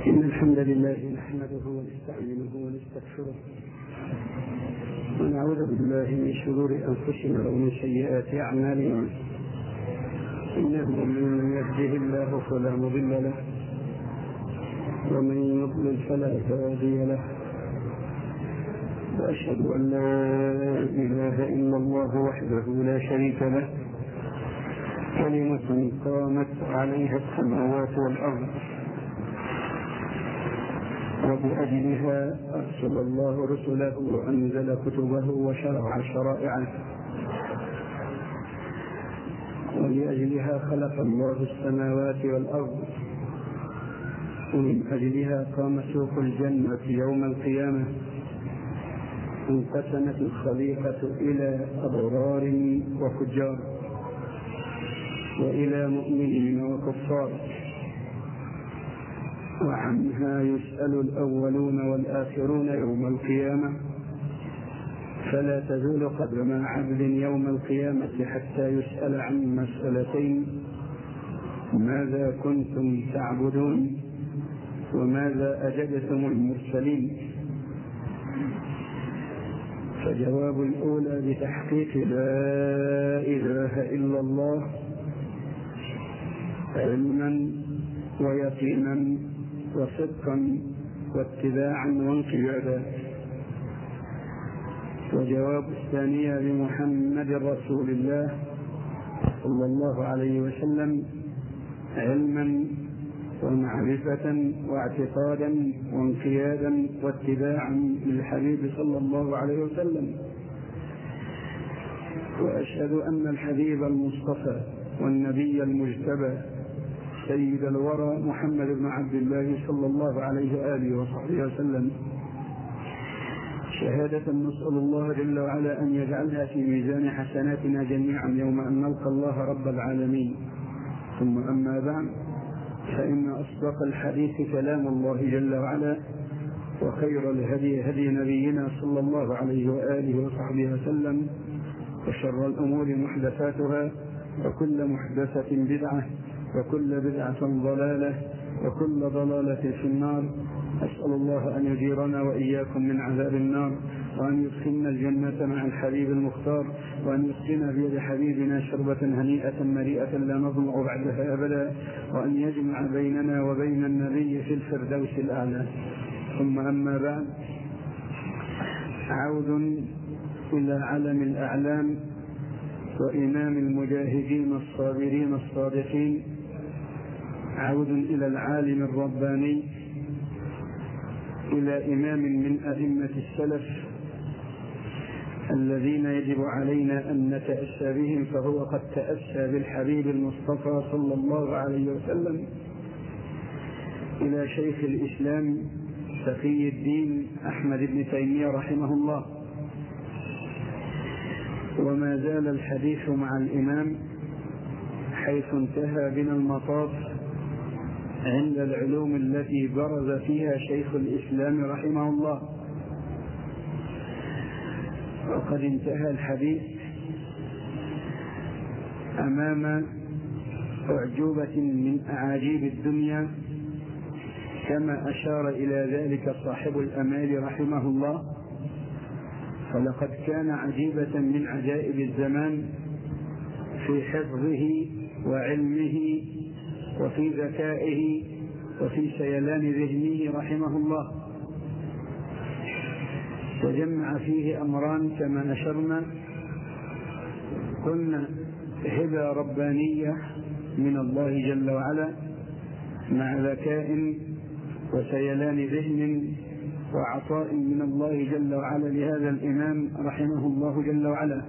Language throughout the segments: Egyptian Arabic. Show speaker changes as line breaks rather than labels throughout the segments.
إن الحمد لله نحمده ونستعينه ونستغفره ونعوذ بالله من شرور أنفسنا ومن سيئات أعمالنا إنه من يهده الله فلا مضل له ومن يضلل فلا هادي له وأشهد أن لا إله إلا الله وحده لا شريك له كلمة قامت عليها السماوات والأرض وبأجلها أرسل الله رسله وأنزل كتبه وشرع شرائعه ولأجلها خلق الله السماوات والأرض ومن أجلها قام سوق الجنة يوم القيامة انقسمت الخليقة إلى أبرار وفجار وإلى مؤمنين وكفار وعنها يسأل الأولون والآخرون يوم القيامة فلا تزول قدم عبد يوم القيامة حتى يسأل عن مسألتين ماذا كنتم تعبدون وماذا أجدتم المرسلين فجواب الأولى بتحقيق لا إله إلا الله علما ويقينا وصدقا واتباعا وانقيادا وجواب الثانية بمحمد رسول الله صلى الله عليه وسلم علما ومعرفة واعتقادا وانقيادا واتباعا للحبيب صلى الله عليه وسلم وأشهد أن الحبيب المصطفى والنبي المجتبى سيد الورى محمد بن عبد الله صلى الله عليه وآله وصحبه وسلم شهادة نسأل الله جل وعلا أن يجعلها في ميزان حسناتنا جميعا يوم أن نلقى الله رب العالمين ثم أما بعد فإن أصدق الحديث كلام الله جل وعلا وخير الهدي هدي نبينا صلى الله عليه وآله وصحبه وسلم وشر الأمور محدثاتها وكل محدثة بدعة وكل بدعة ضلالة وكل ضلالة في النار أسأل الله أن يجيرنا وإياكم من عذاب النار وأن يدخلنا الجنة مع الحبيب المختار وأن يسقنا بيد حبيبنا شربة هنيئة مريئة لا نظمع بعدها أبدا وأن يجمع بيننا وبين النبي في الفردوس الأعلى ثم أما بعد عود إلى علم الأعلام وإمام المجاهدين الصابرين الصادقين عود إلى العالم الرباني إلى إمام من أئمة السلف الذين يجب علينا أن نتأسى بهم فهو قد تأسى بالحبيب المصطفى صلى الله عليه وسلم إلى شيخ الإسلام تقي الدين أحمد بن تيمية رحمه الله وما زال الحديث مع الإمام حيث انتهى بنا المطاف عند العلوم التي برز فيها شيخ الإسلام رحمه الله وقد انتهى الحديث أمام أعجوبة من أعاجيب الدنيا كما أشار إلى ذلك صاحب الأمال رحمه الله فلقد كان عجيبة من عجائب الزمان في حفظه وعلمه وفي ذكائه وفي سيلان ذهنه رحمه الله تجمع فيه أمران كما نشرنا قلنا هبة ربانية من الله جل وعلا مع ذكاء وسيلان ذهن وعطاء من الله جل وعلا لهذا الإمام رحمه الله جل وعلا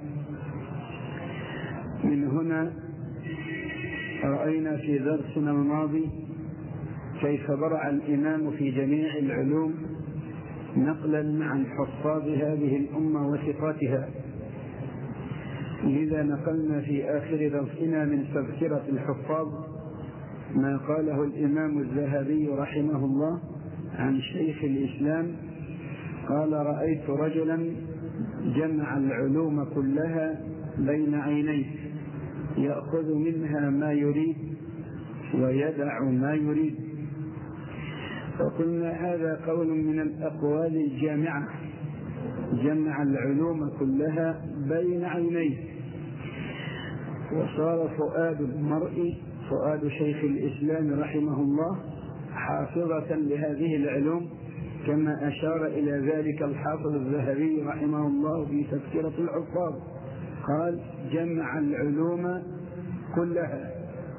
من هنا رأينا في درسنا الماضي كيف برع الإمام في جميع العلوم نقلا عن حفاظ هذه الأمة وثقاتها لذا نقلنا في آخر درسنا من تذكرة الحفاظ ما قاله الإمام الذهبي رحمه الله عن شيخ الإسلام قال رأيت رجلا جمع العلوم كلها بين عينيه يأخذ منها ما يريد ويدع ما يريد وقلنا هذا قول من الأقوال الجامعة جمع العلوم كلها بين عينيه وصار فؤاد المرء فؤاد شيخ الإسلام رحمه الله حافظة لهذه العلوم كما أشار إلى ذلك الحافظ الذهبي رحمه الله في تذكرة الحفاظ قال جمع العلوم كلها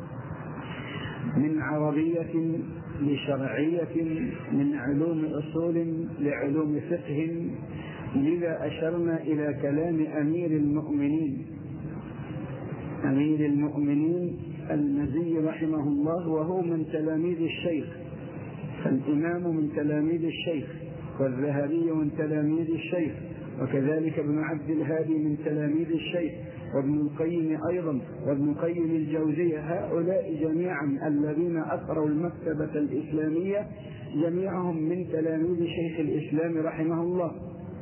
من عربية لشرعية من علوم أصول لعلوم فقه لذا أشرنا إلى كلام أمير المؤمنين أمير المؤمنين المزي رحمه الله وهو من تلاميذ الشيخ فالإمام من تلاميذ الشيخ والذهبي من تلاميذ الشيخ وكذلك ابن عبد الهادي من تلاميذ الشيخ وابن القيم أيضا وابن القيم الجوزية هؤلاء جميعا الذين أثروا المكتبة الإسلامية جميعهم من تلاميذ شيخ الإسلام رحمه الله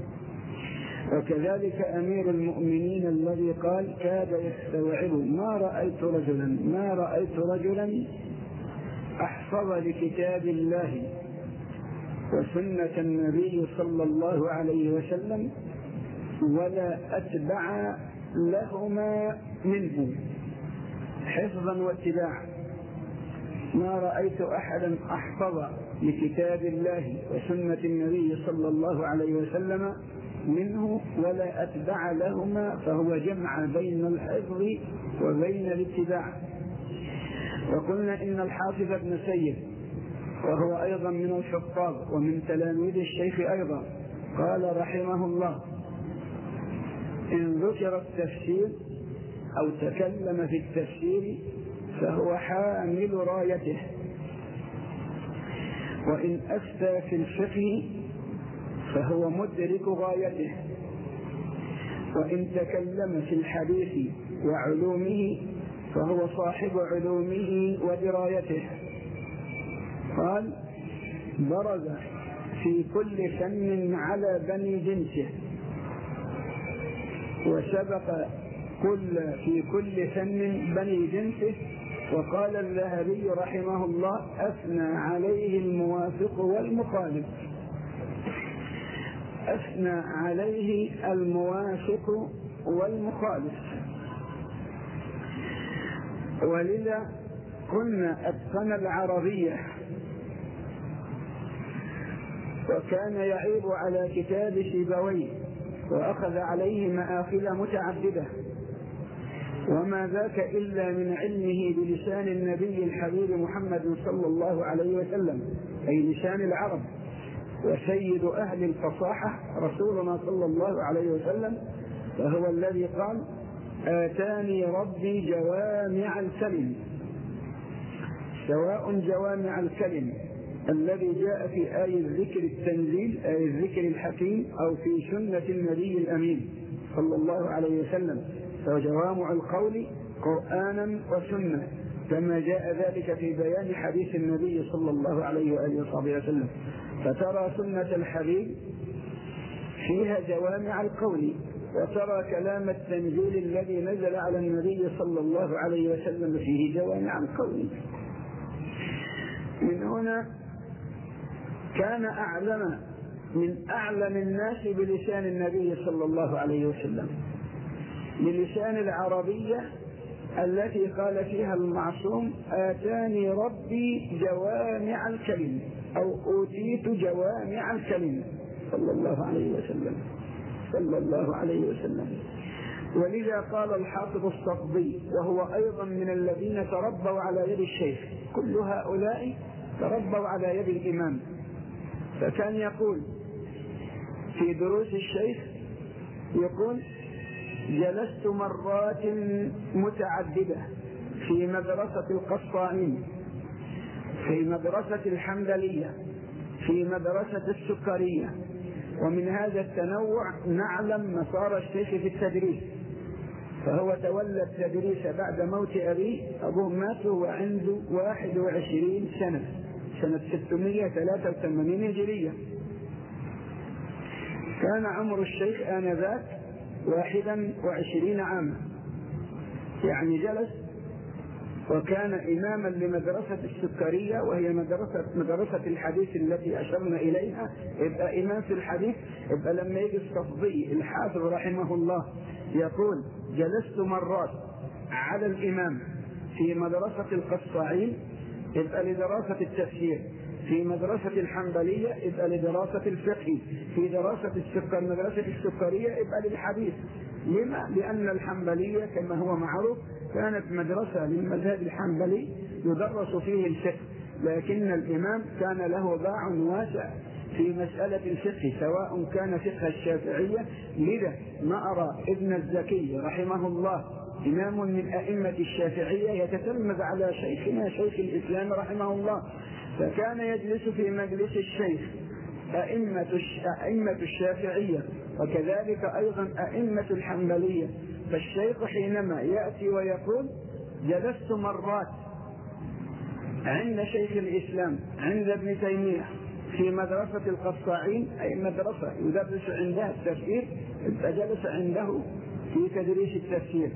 وكذلك أمير المؤمنين الذي قال كاد يستوعب ما رأيت رجلا ما رأيت رجلا أحفظ لكتاب الله وسنة النبي صلى الله عليه وسلم ولا أتبع لهما منه حفظا واتباعا ما رأيت أحدا أحفظ لكتاب الله وسنة النبي صلى الله عليه وسلم منه ولا أتبع لهما فهو جمع بين الحفظ وبين الاتباع وقلنا إن الحافظ ابن سيد وهو أيضا من الحفاظ ومن تلاميذ الشيخ أيضا قال رحمه الله إن ذكر التفسير أو تكلم في التفسير فهو حامل رايته وإن أفتى في الفقه فهو مدرك غايته وإن تكلم في الحديث وعلومه فهو صاحب علومه ودرايته قال برز في كل فن على بني جنسه وسبق كل في كل فن بني جنسه وقال الذهبي رحمه الله أثنى عليه الموافق والمخالف أثنى عليه الموافق والمخالف ولذا قلنا أتقن العربية وكان يعيب على كتاب سيبويه وأخذ عليه مآخذ متعددة وما ذاك إلا من علمه بلسان النبي الحبيب محمد صلى الله عليه وسلم أي لسان العرب وسيد أهل الفصاحة رسولنا صلى الله عليه وسلم وهو الذي قال آتاني ربي جوامع الكلم سواء جوامع الكلم الذي جاء في آية ذكر التنزيل آية الذكر الحكيم أو في سنة النبي الأمين صلى الله عليه وسلم فجوامع القول قرآنا وسنة كما جاء ذلك في بيان حديث النبي صلى الله عليه وآله وصحبه وسلم فترى سنة الحبيب فيها جوامع القول وترى كلام التنزيل الذي نزل على النبي صلى الله عليه وسلم فيه جوامع القول من هنا كان أعلم من أعلم الناس بلسان النبي صلى الله عليه وسلم بلسان العربية التي قال فيها المعصوم آتاني ربي جوامع الكلم أو أوتيت جوامع الكلم صلى الله عليه وسلم صلى الله عليه وسلم ولذا قال الحافظ الصفدي وهو أيضا من الذين تربوا على يد الشيخ كل هؤلاء تربوا على يد الإمام فكان يقول في دروس الشيخ يقول جلست مرات متعددة في مدرسة القصائين في مدرسة الحمدلية في مدرسة السكرية ومن هذا التنوع نعلم مسار الشيخ في التدريس فهو تولى التدريس بعد موت أبيه أبوه مات وعنده 21 سنة سنة 683 هجرية كان عمر الشيخ آنذاك واحدا وعشرين عاما يعني جلس وكان إماما لمدرسة السكرية وهي مدرسة مدرسة الحديث التي أشرنا إليها يبقى إمام في الحديث يبقى لما يجي الصفدي الحافظ رحمه الله يقول جلست مرات على الإمام في مدرسة القصاعين يبقى لدراسة التفسير في مدرسة الحنبلية يبقى لدراسة الفقه في دراسة السكر مدرسة السكرية يبقى للحديث لما؟ لأن الحنبلية كما هو معروف كانت مدرسة للمذهب الحنبلي يدرس فيه الفقه لكن الإمام كان له باع واسع في مسألة الفقه سواء كان فقه الشافعية لذا ما أرى ابن الزكي رحمه الله إمام من أئمة الشافعية يتتلمذ على شيخنا شيخ الإسلام رحمه الله فكان يجلس في مجلس الشيخ أئمة أئمة الشافعية وكذلك أيضا أئمة الحنبلية فالشيخ حينما يأتي ويقول جلست مرات عند شيخ الإسلام عند ابن تيمية في مدرسة القصاعين أي مدرسة يدرس عندها التفسير فجلس عنده في تدريس التفسير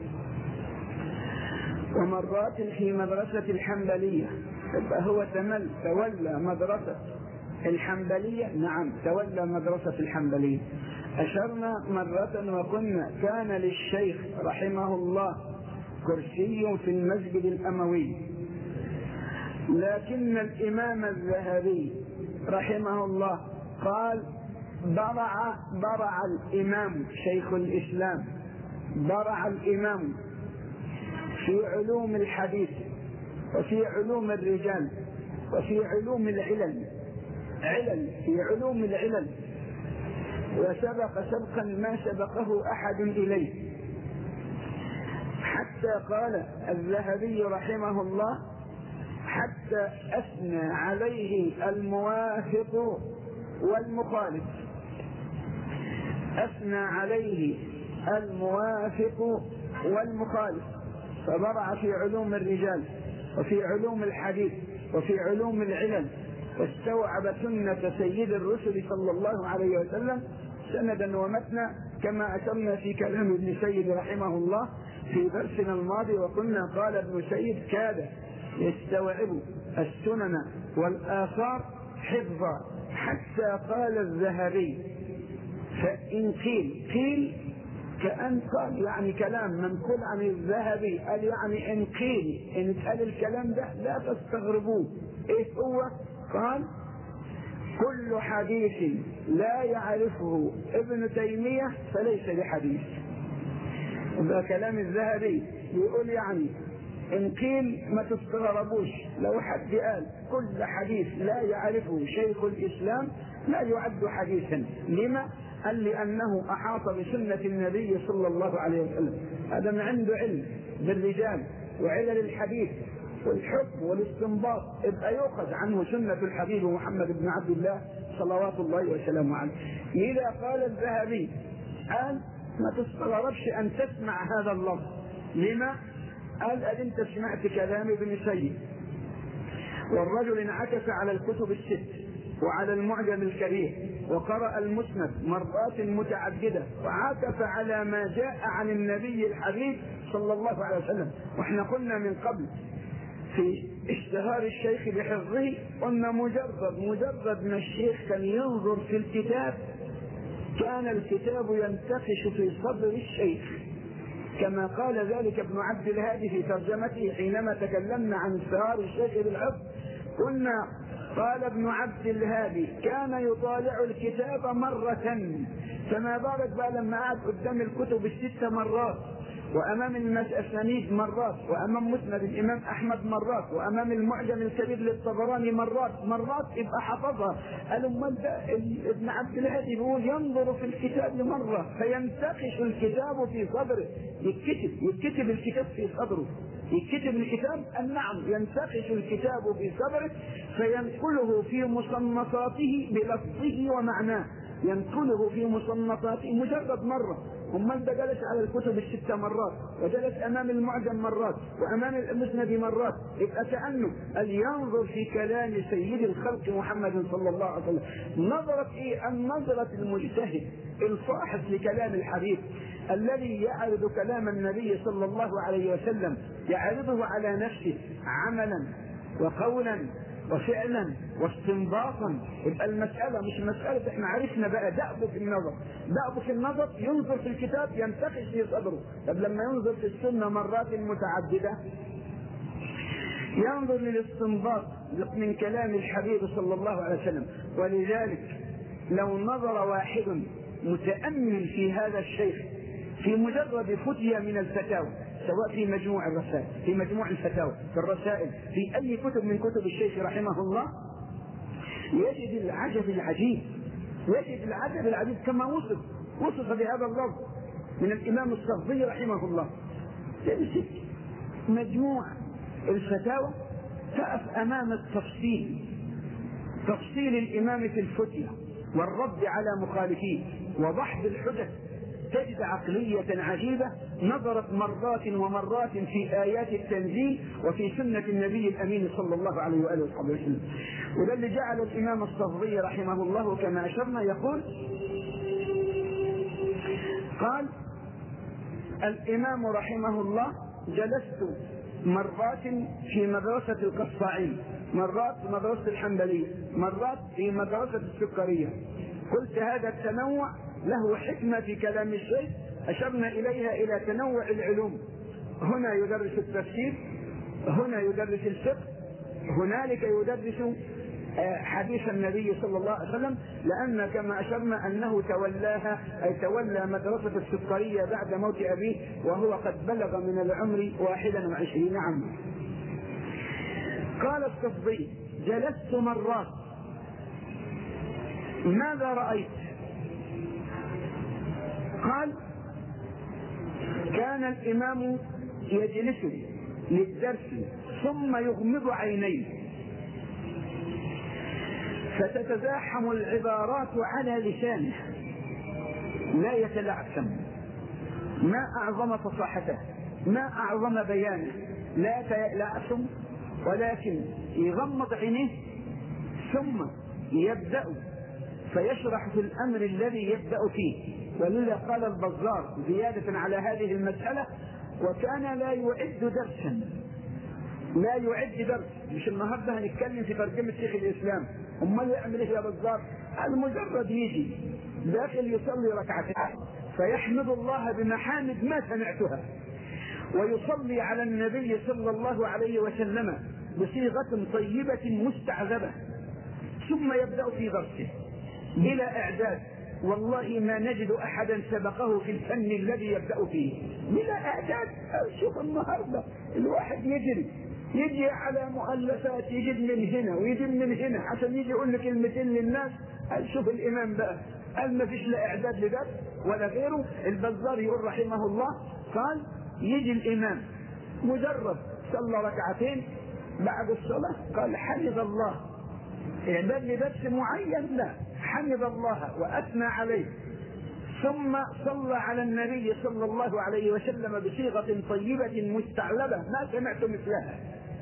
ومرات في مدرسة الحنبلية هو تمل تولى مدرسة الحنبلية نعم تولى مدرسة الحنبلية أشرنا مرة وقلنا كان للشيخ رحمه الله كرسي في المسجد الأموي لكن الإمام الذهبي رحمه الله قال برع برع الإمام شيخ الإسلام برع الإمام في علوم الحديث وفي علوم الرجال وفي علوم العلل علل في علوم العلل وسبق سبقا ما سبقه أحد إليه حتى قال الذهبي رحمه الله حتى أثنى عليه الموافق والمخالف أثنى عليه الموافق والمخالف فبرع في علوم الرجال وفي علوم الحديث وفي علوم العلل واستوعب سنة سيد الرسل صلى الله عليه وسلم سندا ومتنا كما أشرنا في كلام ابن سيد رحمه الله في درسنا الماضي وقلنا قال ابن سيد كاد يستوعب السنن والآثار حفظا حتى قال الذهبي فإن قيل قيل كأن قال يعني كلام منقول عن الذهبي قال يعني إن قيل إن قال الكلام ده لا تستغربوه إيه هو قال كل حديث لا يعرفه ابن تيمية فليس بحديث ده كلام الذهبي يقول يعني إن قيل ما تستغربوش لو حد قال كل حديث لا يعرفه شيخ الإسلام لا يعد حديثا لما؟ قال لأنه أحاط بسنة النبي صلى الله عليه وسلم هذا من عنده علم بالرجال وعلل الحديث والحكم والاستنباط يبقى يؤخذ عنه سنة الحبيب محمد بن عبد الله صلوات الله وسلامه عليه إذا قال الذهبي قال ما تستغربش أن تسمع هذا اللفظ لما؟ قال أن أنت سمعت كلام ابن سيد والرجل انعكس على الكتب الست وعلى المعجم الكبير وقرأ المسند مرات متعددة وعاكف على ما جاء عن النبي الحبيب صلى الله عليه وسلم واحنا قلنا من قبل في اشتهار الشيخ بحفظه قلنا مجرد مجرد ما الشيخ كان ينظر في الكتاب كان الكتاب ينتقش في صدر الشيخ كما قال ذلك ابن عبد الهادي في ترجمته حينما تكلمنا عن اشتهار الشيخ بالحفظ قلنا قال ابن عبد الهادي كان يطالع الكتاب مرة فما بالك بقى لما قعد قدام الكتب الست مرات وامام المسانيد مرات وامام مسند الامام احمد مرات وامام المعجم الكبير للطبراني مرات مرات يبقى حفظها قال امال ده ابن عبد الهادي بيقول ينظر في الكتاب مره فينتقش الكتاب في صدره يتكتب يتكتب الكتاب في صدره يكتب الكتاب النعم ينتقش الكتاب في صدره فينقله في مصنفاته بلفظه ومعناه ينقله في مصنفاته مجرد مرة امال ده جلس على الكتب الست مرات وجلس امام المعجم مرات وامام المسند مرات يبقى كانه ان ينظر في كلام سيد الخلق محمد صلى الله عليه وسلم نظرة ايه النظرة المجتهد الفاحص لكلام الحبيب الذي يعرض كلام النبي صلى الله عليه وسلم يعرضه على نفسه عملا وقولا وفعلا واستنباطا يبقى المسألة مش مسألة احنا عرفنا بقى دأبه في النظر دأبه في النظر ينظر في الكتاب ينتقش في صدره طب لما ينظر في السنة مرات متعددة ينظر للاستنباط من كلام الحبيب صلى الله عليه وسلم ولذلك لو نظر واحد متأمل في هذا الشيخ في مجرد فتية من الفتاوى سواء في مجموع الرسائل في مجموع الفتاوى في الرسائل في أي كتب من كتب الشيخ رحمه الله يجد العجب العجيب يجد العجب العجيب كما وصف وصف بهذا اللفظ من الإمام الصغبي رحمه الله تمسك مجموع الفتاوى تقف أمام التفصيل تفصيل الإمام في الفتية والرد على مخالفيه وضحض الحجج تجد عقلية عجيبة نظرت مرات ومرات في آيات التنزيل وفي سنة النبي الأمين صلى الله عليه وآله وصحبه وسلم وده اللي جعل الإمام الصفدي رحمه الله كما أشرنا يقول قال الإمام رحمه الله جلست مرات في مدرسة القصاعين مرات في مدرسة الحنبلية مرات في مدرسة السكرية قلت هذا التنوع له حكمة في كلام الشيخ أشرنا إليها إلى تنوع العلوم هنا يدرس التفسير هنا يدرس الفقه هنالك يدرس حديث النبي صلى الله عليه وسلم لأن كما أشرنا أنه تولاها أي تولى مدرسة السكرية بعد موت أبيه وهو قد بلغ من العمر واحدا وعشرين عاما قال الصفدي جلست مرات ماذا رأيت قال كان الإمام يجلس للدرس ثم يغمض عينيه فتتزاحم العبارات على لسانه لا يتلعثم ما أعظم فصاحته ما أعظم بيانه لا يتلعثم ولكن يغمض عينيه ثم يبدأ فيشرح في الأمر الذي يبدأ فيه ولذا قال البزار زيادة على هذه المسألة وكان لا يعد درسا لا يعد درس مش النهارده هنتكلم في ترجمة شيخ الإسلام امال يعمل ايه يا بزار المجرد يجي داخل يصلي ركعتين فيحمد الله بمحامد ما سمعتها ويصلي على النبي صلى الله عليه وسلم بصيغة طيبة مستعذبة ثم يبدأ في درسه بلا إعداد والله ما نجد أحدا سبقه في الفن الذي يبدأ فيه بلا إعداد شوف النهاردة الواحد يجري يجي على مؤلفات يجيب من هنا ويجيب من هنا عشان يجي يقول لك كلمتين للناس قال شوف الامام بقى قال ما فيش لا اعداد لدرس ولا غيره البزار يقول رحمه الله قال يجي الامام مجرد صلى ركعتين بعد الصلاه قال حمد الله اعداد لدرس معين لا حمد الله واثنى عليه ثم صلى على النبي صلى الله عليه وسلم بصيغه طيبه مستعلبه ما سمعت مثلها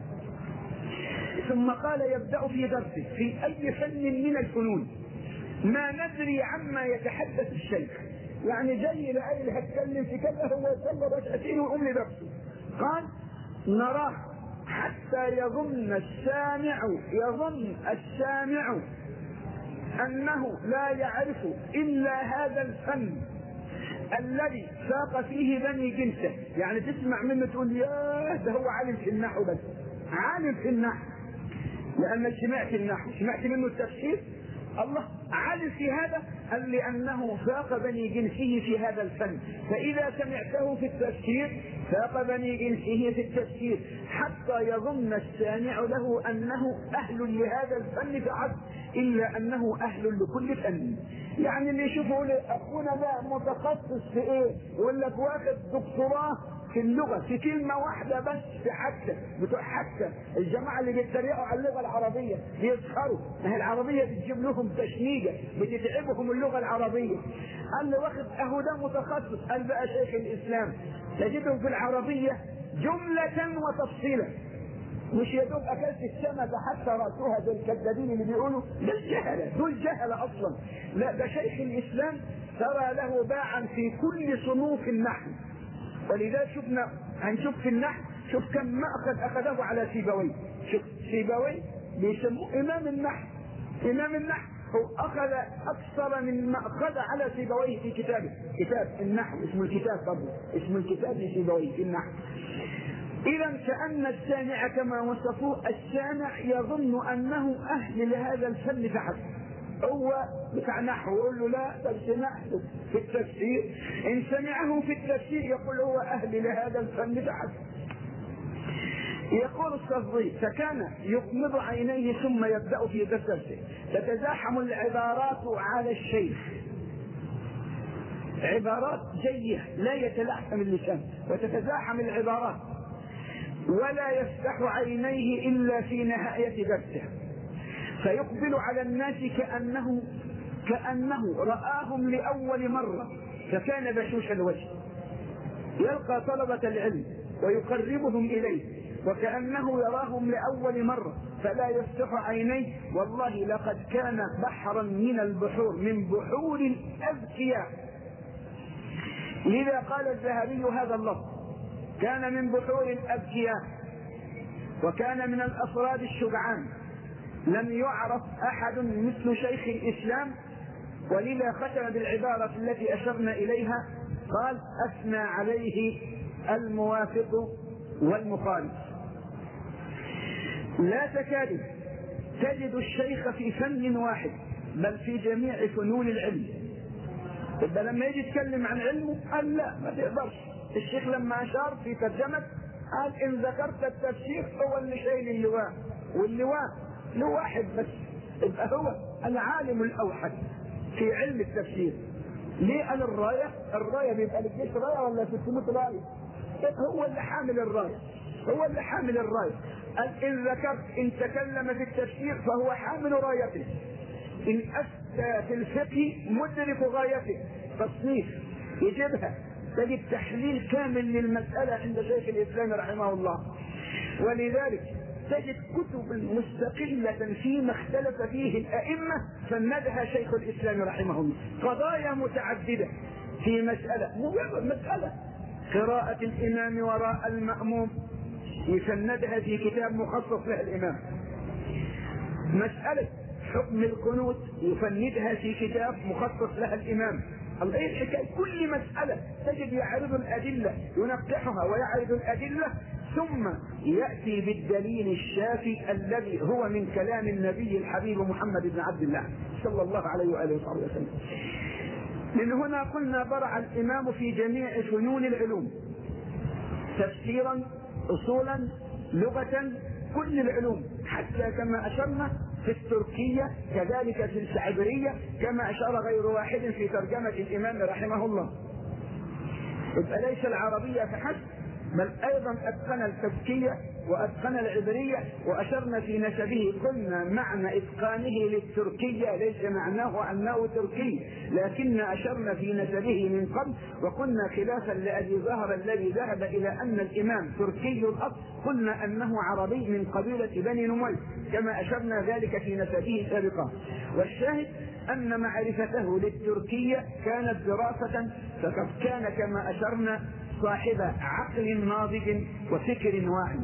ثم قال يبدأ في درسه في أي فن من الفنون ما ندري عما يتحدث الشيخ يعني جاي لأجل هتكلم في كذا هو يصلى ركعتين ويقوم لدرسه قال نراه حتى يظن السامع يظن السامع أنه لا يعرف إلا هذا الفن الذي ساق فيه بني جنسه يعني تسمع منه تقول ياه ده هو عالم في النحو بس عالم في النحو لأنك سمعت النحو سمعت منه التفسير الله عالم في هذا قال لأنه فاق بني جنسه في هذا الفن فإذا سمعته في التفسير فاق بني جنسه في التفسير حتى يظن السامع له أنه أهل لهذا الفن فحسب إلا أنه أهل لكل فن يعني اللي يشوفه أخونا ده متخصص في إيه يقول لك واخد دكتوراه في اللغة في كلمة واحدة بس في حتى بتوع حتى الجماعة اللي بيتريقوا على اللغة العربية بيسخروا ما هي العربية بتجيب لهم تشنيجة بتتعبهم اللغة العربية قال لي واخد اهو ده متخصص قال بقى شيخ الاسلام تجدهم في العربية جملة وتفصيلا مش يا دوب اكلت السمكه حتى راسها دول الكذابين اللي بيقولوا دول جهله دول جهله اصلا لا ده شيخ الاسلام ترى له باعا في كل صنوف النحو ولذا شفنا هنشوف في النحو شوف كم مأخذ أخذه على سيبوي شوف سيبوي بيسموه إمام النحو إمام النحو هو أخذ أكثر من ما أخذ على سيبويه في كتابه كتاب النحو اسم الكتاب برضه اسم الكتاب لسيبويه في النحو إذا كأن السامع كما وصفوه السامع يظن أنه أهل لهذا الفن فحسب هو بتاع نحو يقول له لا بل سمعته في التفسير إن سمعه في التفسير يقول هو أهل لهذا الفن فحسب يقول الصفضي فكان يقمض عينيه ثم يبدأ في درسه تتزاحم العبارات على الشيخ عبارات جية لا يتلعثم اللسان وتتزاحم العبارات ولا يفتح عينيه إلا في نهاية درسه فيقبل على الناس كأنه كأنه رآهم لأول مرة فكان بشوش الوجه يلقى طلبة العلم ويقربهم إليه وكأنه يراهم لأول مرة فلا يفتح عينيه والله لقد كان بحرا من البحور من بحور الأذكياء لذا قال الذهبي هذا اللفظ كان من بحور الأذكياء وكان من الأفراد الشجعان لم يعرف أحد مثل شيخ الإسلام ولذا ختم بالعبارة التي أشرنا إليها قال أثنى عليه الموافق والمخالف لا تكاد تجد الشيخ في فن واحد بل في جميع فنون العلم يبقى لما يجي يتكلم عن علمه قال لا ما تقدرش الشيخ لما اشار في ترجمه قال ان ذكرت التفسير هو اللي شايل اللواء واللواء له واحد بس يبقى هو العالم الاوحد في علم التفسير ليه قال الرايه؟ الرايه بيبقى للجيش رايه ولا 600 رايه؟ هو اللي حامل الرايه هو اللي حامل الرايه قال ان ذكرت ان تكلم في التفسير فهو حامل رايته ان افتى في الفقه مدرك غايته تصنيف يجيبها تجد تحليل كامل للمسألة عند شيخ الإسلام رحمه الله ولذلك تجد كتب مستقلة فيما اختلف فيه الأئمة فندها شيخ الإسلام رحمه الله قضايا متعددة في مسألة مجرد مسألة قراءة الإمام وراء المأموم يسندها في كتاب مخصص له الإمام مسألة حكم القنوت يفندها في كتاب مخصص لها الإمام الله ايه الحكايه كل مسألة تجد يعرض الأدلة ينقحها ويعرض الأدلة ثم يأتي بالدليل الشافي الذي هو من كلام النبي الحبيب محمد بن عبد الله صلى الله عليه وآله وصحبه وسلم من هنا قلنا برع الإمام في جميع فنون العلوم تفسيرا أصولا لغة كل العلوم حتى كما أشرنا في التركية كذلك في الشعبرية كما أشار غير واحد في ترجمة الإمام رحمه الله يبقى ليس العربية فحسب بل أيضا أتقن التزكية وأتقن العبرية وأشرنا في نسبه قلنا معنى إتقانه للتركية ليس معناه أنه تركي لكن أشرنا في نسبه من قبل وقلنا خلافا لأبي زهر الذي ذهب إلى أن الإمام تركي الأصل قلنا أنه عربي من قبيلة بني نمير كما أشرنا ذلك في نسبه سابقا والشاهد أن معرفته للتركية كانت دراسة فقد كان كما أشرنا صاحب عقل ناضج وفكر واعي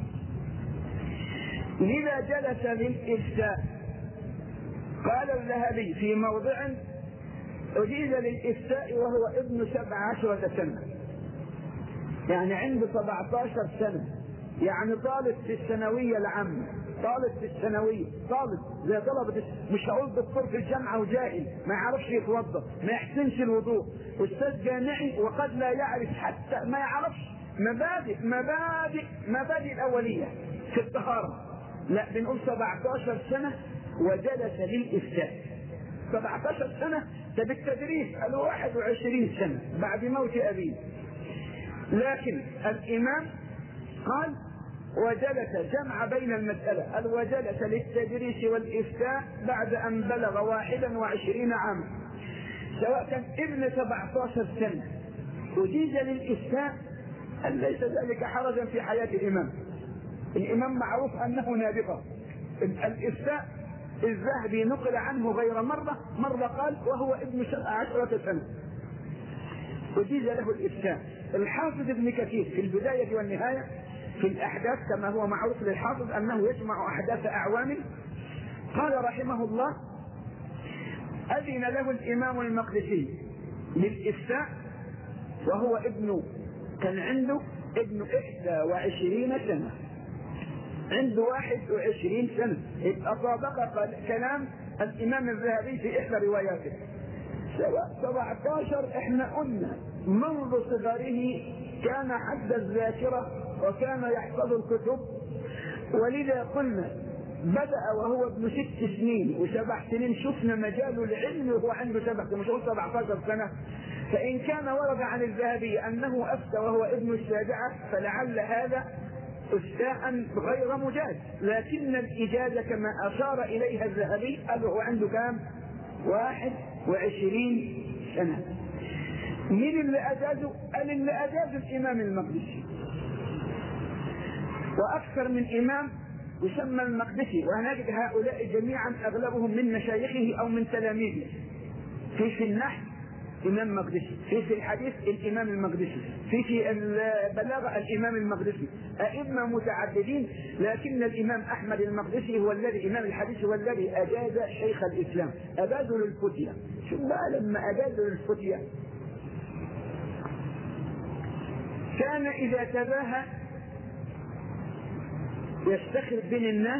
لذا جلس للإفتاء قال الذهبي في موضع أجيز للإفتاء وهو ابن سبع عشرة سنة يعني عنده 17 سنة يعني طالب في الثانوية العامة طالب في الثانوية طالب زي طلبة مش هقول دكتور في الجامعة وجاهل ما يعرفش يتوضا ما يحسنش الوضوء أستاذ جامعي وقد لا يعرف حتى ما يعرفش مبادئ مبادئ مبادئ الأولية في الطهارة لا بنقول 17 سنة وجلس للإفتاء 17 سنة ده بالتدريس قالوا 21 سنة بعد موت أبيه لكن الإمام قال وجلس جمع بين المسألة قال وجلس للتدريس والإفتاء بعد أن بلغ واحدا وعشرين عاما سواء كان ابن 17 سنة أجيز للإفتاء قال ليس ذلك حرجا في حياة الإمام الإمام معروف أنه نابغة الإفتاء الذهبي نقل عنه غير مرة مرة قال وهو ابن سبع عشرة سنة أجيز له الإفتاء الحافظ ابن كثير في البداية والنهاية في الأحداث كما هو معروف للحافظ أنه يجمع أحداث أعوام قال رحمه الله أذن له الإمام المقدسي للإفتاء وهو ابن كان عنده ابن إحدى وعشرين سنة عنده واحد وعشرين سنة أطابق كلام الإمام الذهبي في إحدى رواياته سبعة عشر احنا قلنا منذ صغره كان حد الذاكرة وكان يحفظ الكتب ولذا قلنا بدأ وهو ابن ست سنين وسبع سنين شفنا مجال العلم وهو عنده سبع مش 17 سنة فإن كان ورد عن الذهبي أنه أفتى وهو ابن السابعة فلعل هذا إفتاء غير مجاز لكن الإجازة كما أشار إليها الذهبي قال هو عنده كام؟ واحد وعشرين سنة مين اللي أجازه؟ قال اللي أجاز الإمام المقدسي وأكثر من إمام يسمى المقدسي ونجد هؤلاء جميعا أغلبهم من مشايخه أو من تلاميذه في في النحو إمام مقدسي في في الحديث الإمام المقدسي في في البلاغة الإمام المقدسي أئمة متعددين لكن الإمام أحمد المقدسي هو الذي إمام الحديث هو الذي أجاز شيخ الإسلام أجازه للفتية شو بقى لما أجازه للفتية كان إذا تباهى يستخر بين الناس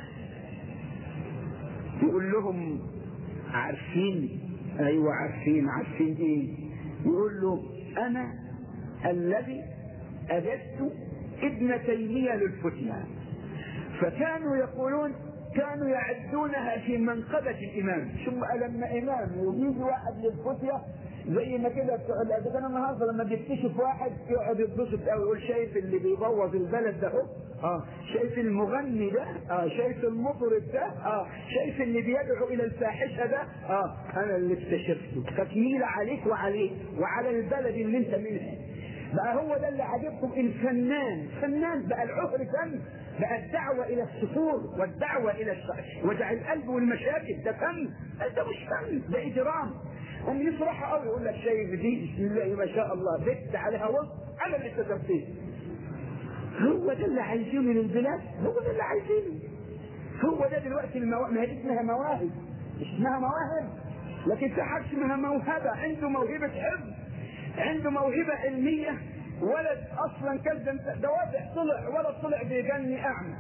يقول لهم عارفين ايوه عارفين عارفين ايه يقول له انا الذي اجدت ابن تيميه للفتيا فكانوا يقولون كانوا يعدونها في منقبة الإمام ثم لما إمام يجيب واحد للفتية زي ما كده بتوع كان النهارده لما بيكتشف واحد يقعد يتبسط قوي يقول شايف اللي بيبوظ البلد ده اهو اه شايف المغني ده اه شايف المطرب ده اه شايف اللي بيدعو الى الفاحشه ده اه انا اللي اكتشفته تكميل عليك وعليه وعلى البلد اللي انت منها بقى هو ده اللي عجبكم الفنان فنان بقى العهر فن بقى الدعوة إلى السفور والدعوة إلى وجع القلب والمشاكل ده فن ده مش فن ده إجرام هم يفرحوا قوي يقول لك شايف دي بسم الله ما شاء الله بت عليها وسط انا اللي استدرتيه هو ده اللي عايزينه للبلاد هو ده اللي عايزينه هو ده دلوقتي المواهب ما هي اسمها مواهب اسمها مواهب لكن في حاجه اسمها موهبه عنده موهبه حفظ عنده موهبه علميه ولد اصلا كذا ده واضح طلع ولد طلع بيغني اعمى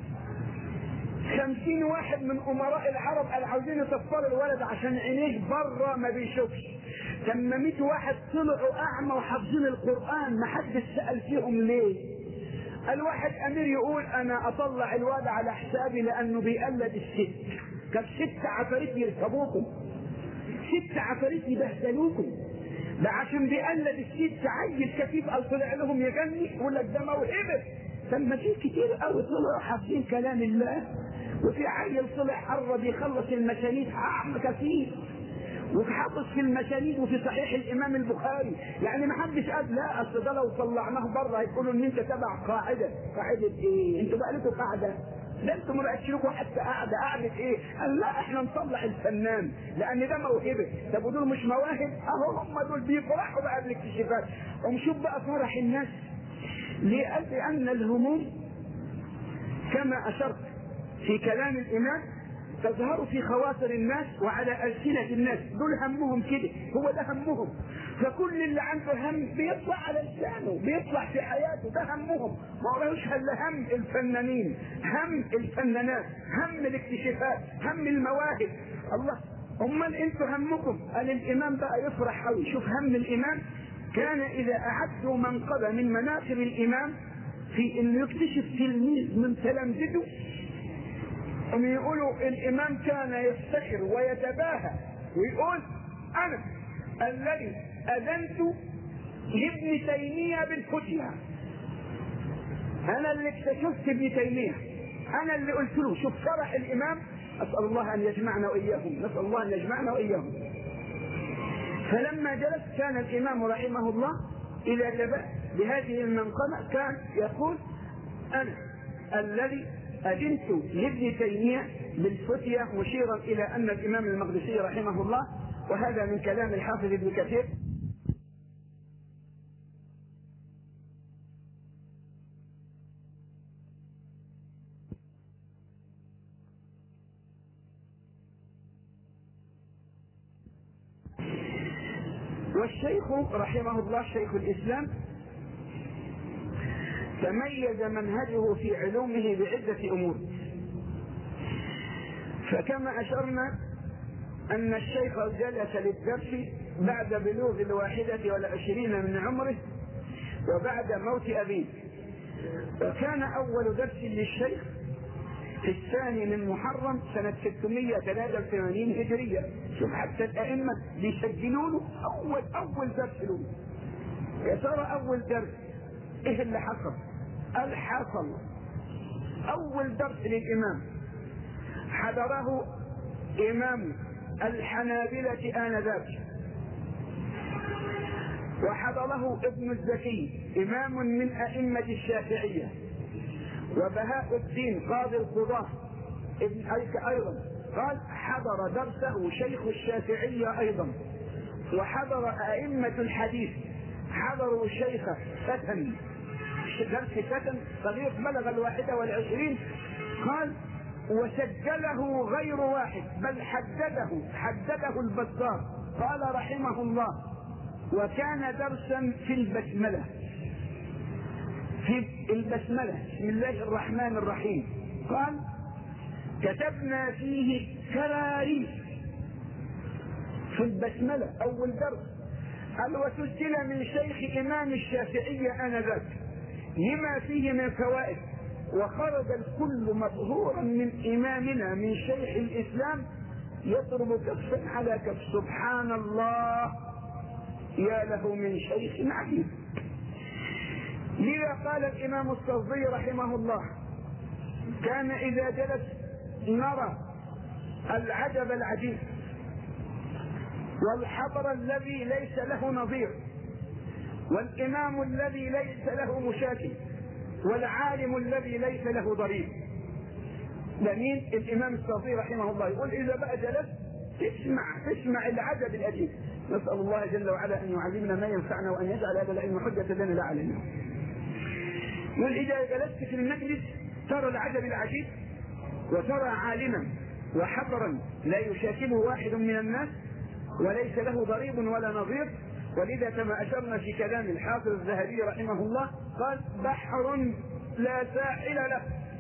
خمسين واحد من امراء العرب قال عاوزين يصفروا الولد عشان عينيه بره ما بيشوفش لما 100 واحد طلعوا اعمى وحافظين القران ما حدش سال فيهم ليه قال واحد امير يقول انا اطلع الواد على حسابي لانه بيقلد الست كان ست عفاريت يركبوكم ست عفاريت يبهدلوكم ده عشان بيقلد الست عيل كفيف قال طلع لهم يغني يقول لك ده موهبه لما في كتير قوي طلعوا حافظين كلام الله وفي عيل طلع حرب يخلص المشانيد اعمى كثير وحافظ في المشانيد وفي صحيح الامام البخاري يعني ما حدش قال لا اصل ده لو طلعناه بره هيقولوا ان انت تبع قاعده قاعده ايه انتوا بقى لكم قاعده ده انتوا ما بقتش لكم حتى قاعده قاعده ايه قال لا احنا نطلع الفنان لان ده موهبه طب ودول مش مواهب اهو هم دول بيفرحوا بقى بالاكتشافات ومشوف بقى فرح الناس لأن الهموم كما أشرت في كلام الإمام تظهر في خواطر الناس وعلى ألسنة الناس دول همهم كده هو ده همهم فكل اللي عنده هم بيطلع على لسانه بيطلع في حياته ده همهم ما هوش الا هم الفنانين هم الفنانات هم الاكتشافات هم المواهب الله امال انتوا همكم قال الامام بقى يفرح قوي شوف هم الامام كان اذا اعدوا منقبه من مناقب الامام في انه يكتشف تلميذ من تلامذته هم يقولوا الامام كان يفتخر ويتباهى ويقول انا الذي اذنت لابن تيميه بالفتيا انا اللي اكتشفت ابن تيميه انا اللي قلت له شوف فرح الامام اسال الله ان يجمعنا واياهم نسال الله ان يجمعنا واياهم فلما جلس كان الامام رحمه الله اذا تبع بهذه المنقبه كان يقول انا الذي أذنت لابن تيمية بالفتية مشيرا إلى أن الإمام المقدسي رحمه الله وهذا من كلام الحافظ ابن كثير والشيخ رحمه الله شيخ الإسلام تميز منهجه في علومه بعدة أمور فكما أشرنا أن الشيخ جلس للدرس بعد بلوغ الواحدة والعشرين من عمره وبعد موت أبيه وكان أول درس للشيخ في الثاني من محرم سنة 683 هجرية شوف حتى الأئمة بيسجلوا له أول أول درس له يا ترى أول درس إيه اللي حصل؟ قال حصل أول درس للإمام حضره إمام الحنابلة آنذاك وحضره ابن الزكي إمام من أئمة الشافعية وبهاء الدين قاضي القضاة ابن أيك أيضا قال حضر درسه شيخ الشافعية أيضا وحضر أئمة الحديث حضروا شيخ فتن درس فتن صغير بلغ الواحدة والعشرين قال وسجله غير واحد بل حدده حدده البزار قال رحمه الله وكان درسا في البسمله في البسملة بسم الله الرحمن الرحيم قال كتبنا فيه كراريس في البسملة أول درس قال وسجل من شيخ إمام الشافعية آنذاك لما فيه من فوائد وخرج الكل مظهورا من إمامنا من شيخ الإسلام يضرب كفا على كف سبحان الله يا له من شيخ عجيب لذا قال الإمام الصوفي رحمه الله كان إذا جلس نرى العجب العجيب والحضر الذي ليس له نظير والإمام الذي ليس له مشاكل والعالم الذي ليس له ضريب لمين الإمام الصوفي رحمه الله يقول إذا بقى جلس تسمع تسمع العجب العجيب نسأل الله جل وعلا أن يعلمنا ما ينفعنا وأن يجعل هذا العلم حجة لنا لا علينا وإذا جلست في المجلس ترى العجب العجيب وترى عالما وحضرا لا يشاكله واحد من الناس وليس له ضريب ولا نظير ولذا كما أشرنا في كلام الحافظ الذهبي رحمه الله قال بحر لا ساحل له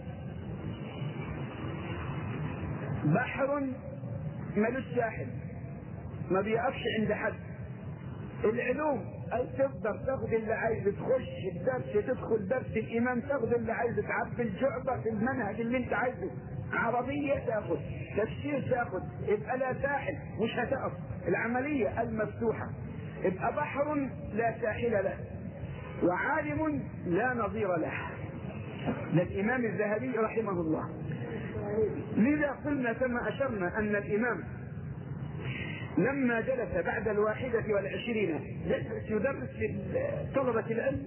بحر ملوش ساحل ما بيقفش عند حد العلوم أي تقدر تاخد اللي عايز تخش الدرس تدخل درس الإمام تاخد اللي عايز تعبي الجعبة في المنهج اللي أنت عايزه عربية تاخد تفسير تاخد يبقى لا ساحل مش هتقف العملية المفتوحة يبقى بحر لا ساحل له وعالم لا نظير له للإمام الذهبي رحمه الله لذا قلنا كما أشرنا أن الإمام لما جلس بعد الواحدة والعشرين جلس يدرس طلبة العلم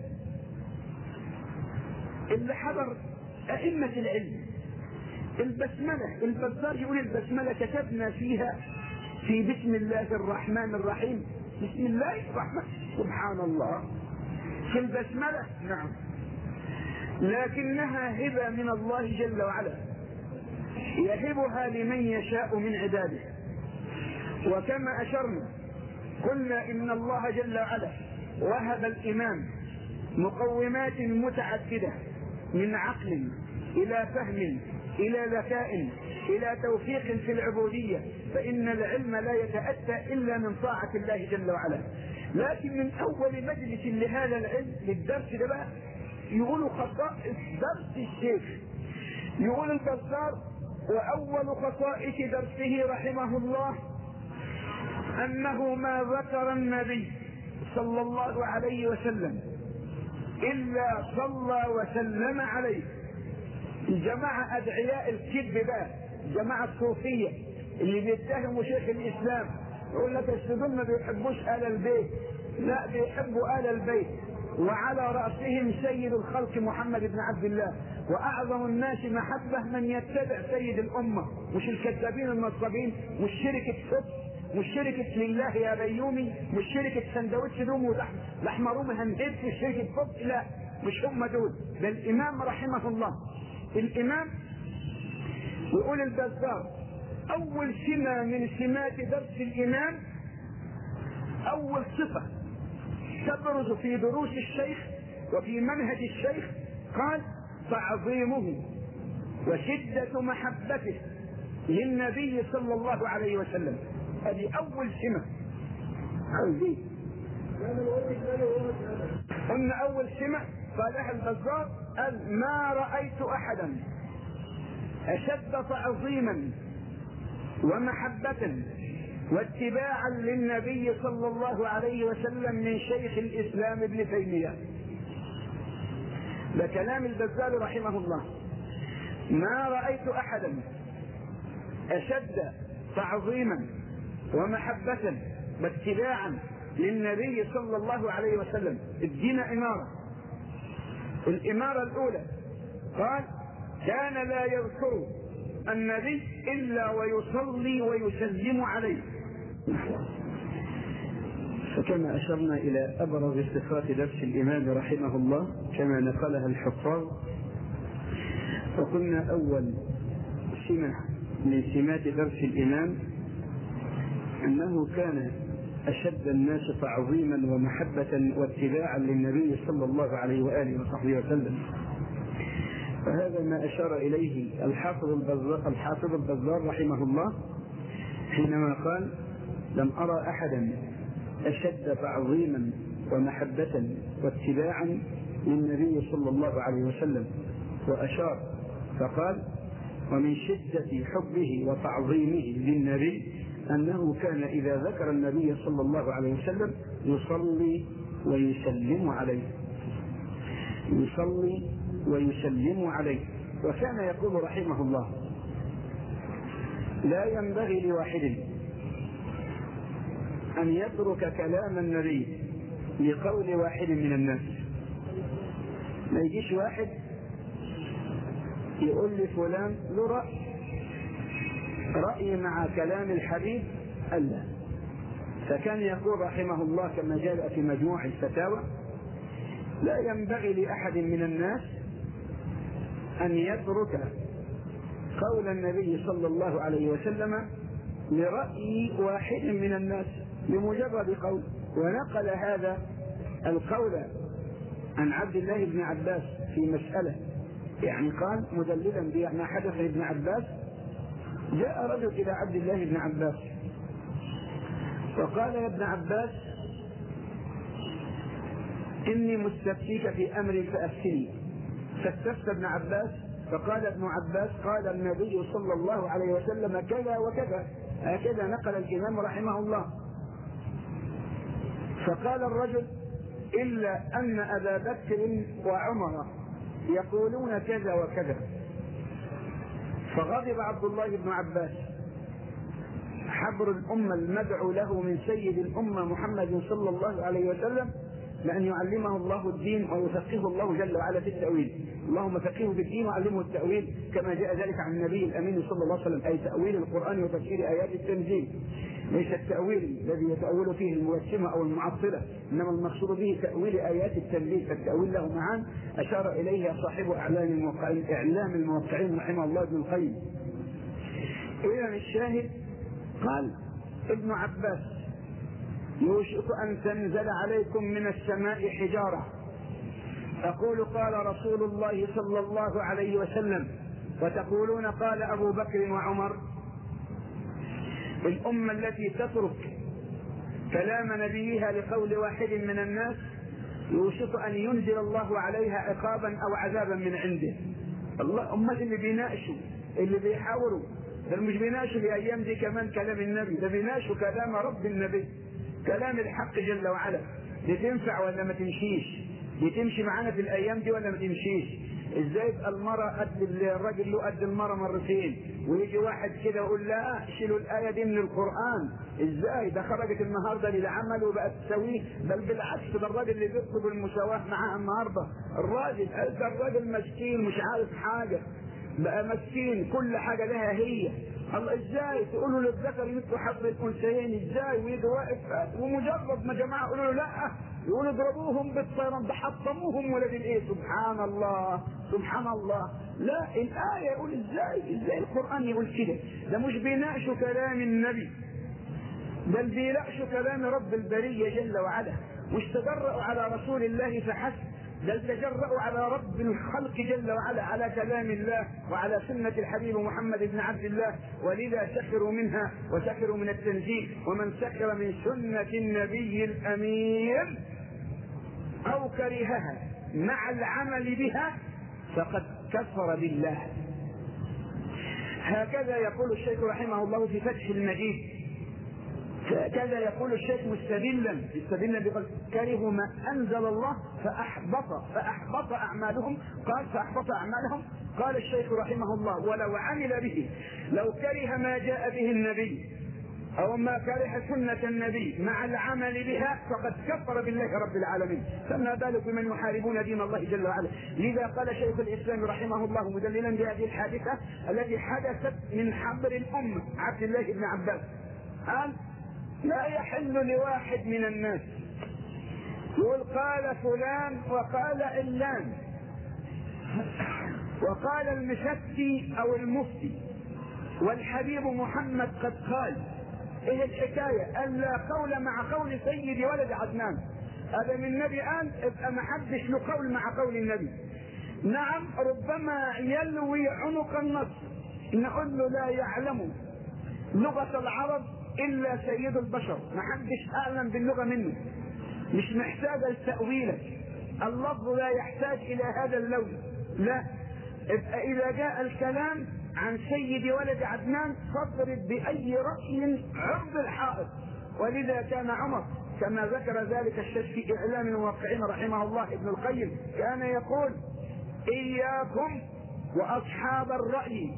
اللي حضر أئمة العلم البسملة البزار يقول البسملة كتبنا فيها في بسم الله الرحمن الرحيم بسم الله الرحمن سبحان الله في البسملة نعم لكنها هبة من الله جل وعلا يهبها لمن يشاء من عباده وكما أشرنا قلنا إن الله جل وعلا وهب الإمام مقومات متعددة من عقل إلى فهم إلى ذكاء إلى توفيق في العبودية فإن العلم لا يتأتى إلا من طاعة الله جل وعلا لكن من أول مجلس لهذا العلم للدرس ده بقى يقولوا خصائص درس الشيخ يقول البزار وأول خصائص درسه رحمه الله أنه ما ذكر النبي صلى الله عليه وسلم إلا صلى وسلم عليه الجماعة أدعياء الكذب بقى الجماعة الصوفية اللي بيتهموا شيخ الإسلام يقول لك السجون ما بيحبوش آل البيت لا بيحبوا آل البيت وعلى رأسهم سيد الخلق محمد بن عبد الله وأعظم الناس محبة من يتبع سيد الأمة مش الكذابين النصابين مش شركة فبس مش شركة لله يا بيومي مش شركة سندوتش دوم ولحم لحمة رومي هنهد في شركة فبس لا مش هم دول ده الإمام رحمه الله الإمام يقول البزار أول سمة من سمات درس الإمام أول صفة تبرز في دروس الشيخ وفي منهج الشيخ قال تعظيمه وشدة محبته للنبي صلى الله عليه وسلم هذه أول سمة دي قلنا أول سمة قالها البزار قال ما رأيت أحدا أشد تعظيما ومحبة واتباعا للنبي صلى الله عليه وسلم من شيخ الإسلام ابن تيمية ده كلام البزال رحمه الله ما رأيت أحدا أشد تعظيما ومحبة واتباعا للنبي صلى الله عليه وسلم الدين إمارة الإمارة الأولى قال كان لا يذكر النبي إلا ويصلي ويسلم عليه فكما أشرنا إلى أبرز صفات درس الإمام رحمه الله كما نقلها الحفاظ وقلنا أول سمة من سمات درس الإمام أنه كان أشد الناس تعظيما ومحبة واتباعا للنبي صلى الله عليه وآله وصحبه وسلم وهذا ما أشار إليه الحافظ البزار, الحافظ البزار رحمه الله حينما قال لم أرى أحدا أشد تعظيما ومحبة واتباعا للنبي صلى الله عليه وسلم وأشار فقال ومن شدة حبه وتعظيمه للنبي أنه كان إذا ذكر النبي صلى الله عليه وسلم يصلي ويسلم عليه يصلي ويسلم عليه وكان يقول رحمه الله لا ينبغي لواحد أن يترك كلام النبي لقول واحد من الناس ما يجيش واحد يقول لي فلان له رأي رأي مع كلام الحبيب ألا فكان يقول رحمه الله كما جاء في مجموع الفتاوى لا ينبغي لأحد من الناس أن يترك قول النبي صلى الله عليه وسلم لرأي واحد من الناس بمجرد قول ونقل هذا القول عن عبد الله بن عباس في مسألة يعني قال مدللا بما حدث لابن عباس جاء رجل إلى عبد الله بن عباس وقال يا ابن عباس إني مستفتيك في أمر فأفتني فاستفتى ابن عباس فقال ابن عباس قال النبي صلى الله عليه وسلم كذا وكذا هكذا نقل الإمام رحمه الله فقال الرجل إلا أن أبا بكر وعمر يقولون كذا وكذا فغضب عبد الله بن عباس حبر الأمة المدعو له من سيد الأمة محمد صلى الله عليه وسلم لأن يعلمه الله الدين ويفقهه الله جل وعلا في التأويل اللهم فقهه في الدين وعلمه التأويل كما جاء ذلك عن النبي الأمين صلى الله عليه وسلم أي تأويل القرآن وتفسير آيات التنزيل ليس التأويل الذي يتأول فيه الموسمة أو المعطلة إنما المقصود به تأويل آيات التنزيل فالتأويل له معان أشار إليه صاحب أعلام الموقعين إعلام الموقعين رحمه الله ابن القيم إذا الشاهد قال ابن عباس يوشك أن تنزل عليكم من السماء حجارة تقول قال رسول الله صلى الله عليه وسلم وتقولون قال أبو بكر وعمر الأمة التي تترك كلام نبيها لقول واحد من الناس يوشك أن ينزل الله عليها عقابا أو عذابا من عنده الله أمة اللي بيناقشوا اللي بيحاوروا ده مش بيناقشوا الأيام دي كمان كلام النبي ده بيناقشوا كلام رب النبي كلام الحق جل وعلا دي تنفع ولا ما تمشيش دي تمشي معانا في الأيام دي ولا ما تمشيش ازاي يبقى المرأة قد الراجل له قد المرأة مرتين ويجي واحد كده يقول لا شيلوا الآية دي من القرآن ازاي ده خرجت النهاردة للعمل وبقت تسويه بل بالعكس ده الراجل اللي بيطلب المساواة معاها النهاردة الراجل قال ده الراجل مسكين مش عارف حاجة بقى مسكين كل حاجة لها هي الله ازاي تقولوا للذكر مثل حظ الانثيين ازاي ويجي واقف ومجرد ما جماعه يقولوا له لا يقولوا اضربوهم بالطيران ده حطموهم ولد الايه سبحان الله سبحان الله لا الايه يقول ازاي ازاي القران يقول كده ده مش بيناقشوا كلام النبي بل بيناقشوا كلام رب البريه جل وعلا مش تجرأوا على رسول الله فحسب بل تجرأوا على رب الخلق جل وعلا على كلام الله وعلى سنة الحبيب محمد بن عبد الله ولذا سخروا منها وسخروا من التنزيل ومن سخر من سنة النبي الأمين أو كرهها مع العمل بها فقد كفر بالله هكذا يقول الشيخ رحمه الله في فتح المجيد كذا يقول الشيخ مستدلا مستدلا بقول كرهوا ما انزل الله فاحبط فاحبط اعمالهم قال فاحبط اعمالهم قال الشيخ رحمه الله ولو عمل به لو كره ما جاء به النبي او ما كره سنة النبي مع العمل بها فقد كفر بالله رب العالمين فما بالك بمن يحاربون دين الله جل وعلا لذا قال شيخ الاسلام رحمه الله مدللا بهذه الحادثة التي حدثت من حبر الامة عبد الله بن عباس قال لا يحل لواحد من الناس يقول قال فلان وقال علان وقال المشتي او المفتي والحبيب محمد قد قال ايه الحكايه؟ قال لا قول مع قول سيد ولد عدنان هذا من النبي قال ابقى ما حدش له قول مع قول النبي نعم ربما يلوي عنق النص نقول له لا يعلم لغه العرب الا سيد البشر ما حدش اعلم باللغه منه مش محتاجه لتاويلك اللفظ لا يحتاج الى هذا اللون لا ابقى اذا جاء الكلام عن سيد ولد عدنان فاضرب باي راي عرض الحائط ولذا كان عمر كما ذكر ذلك الشيخ في اعلام الموقعين رحمه الله ابن القيم كان يقول اياكم واصحاب الراي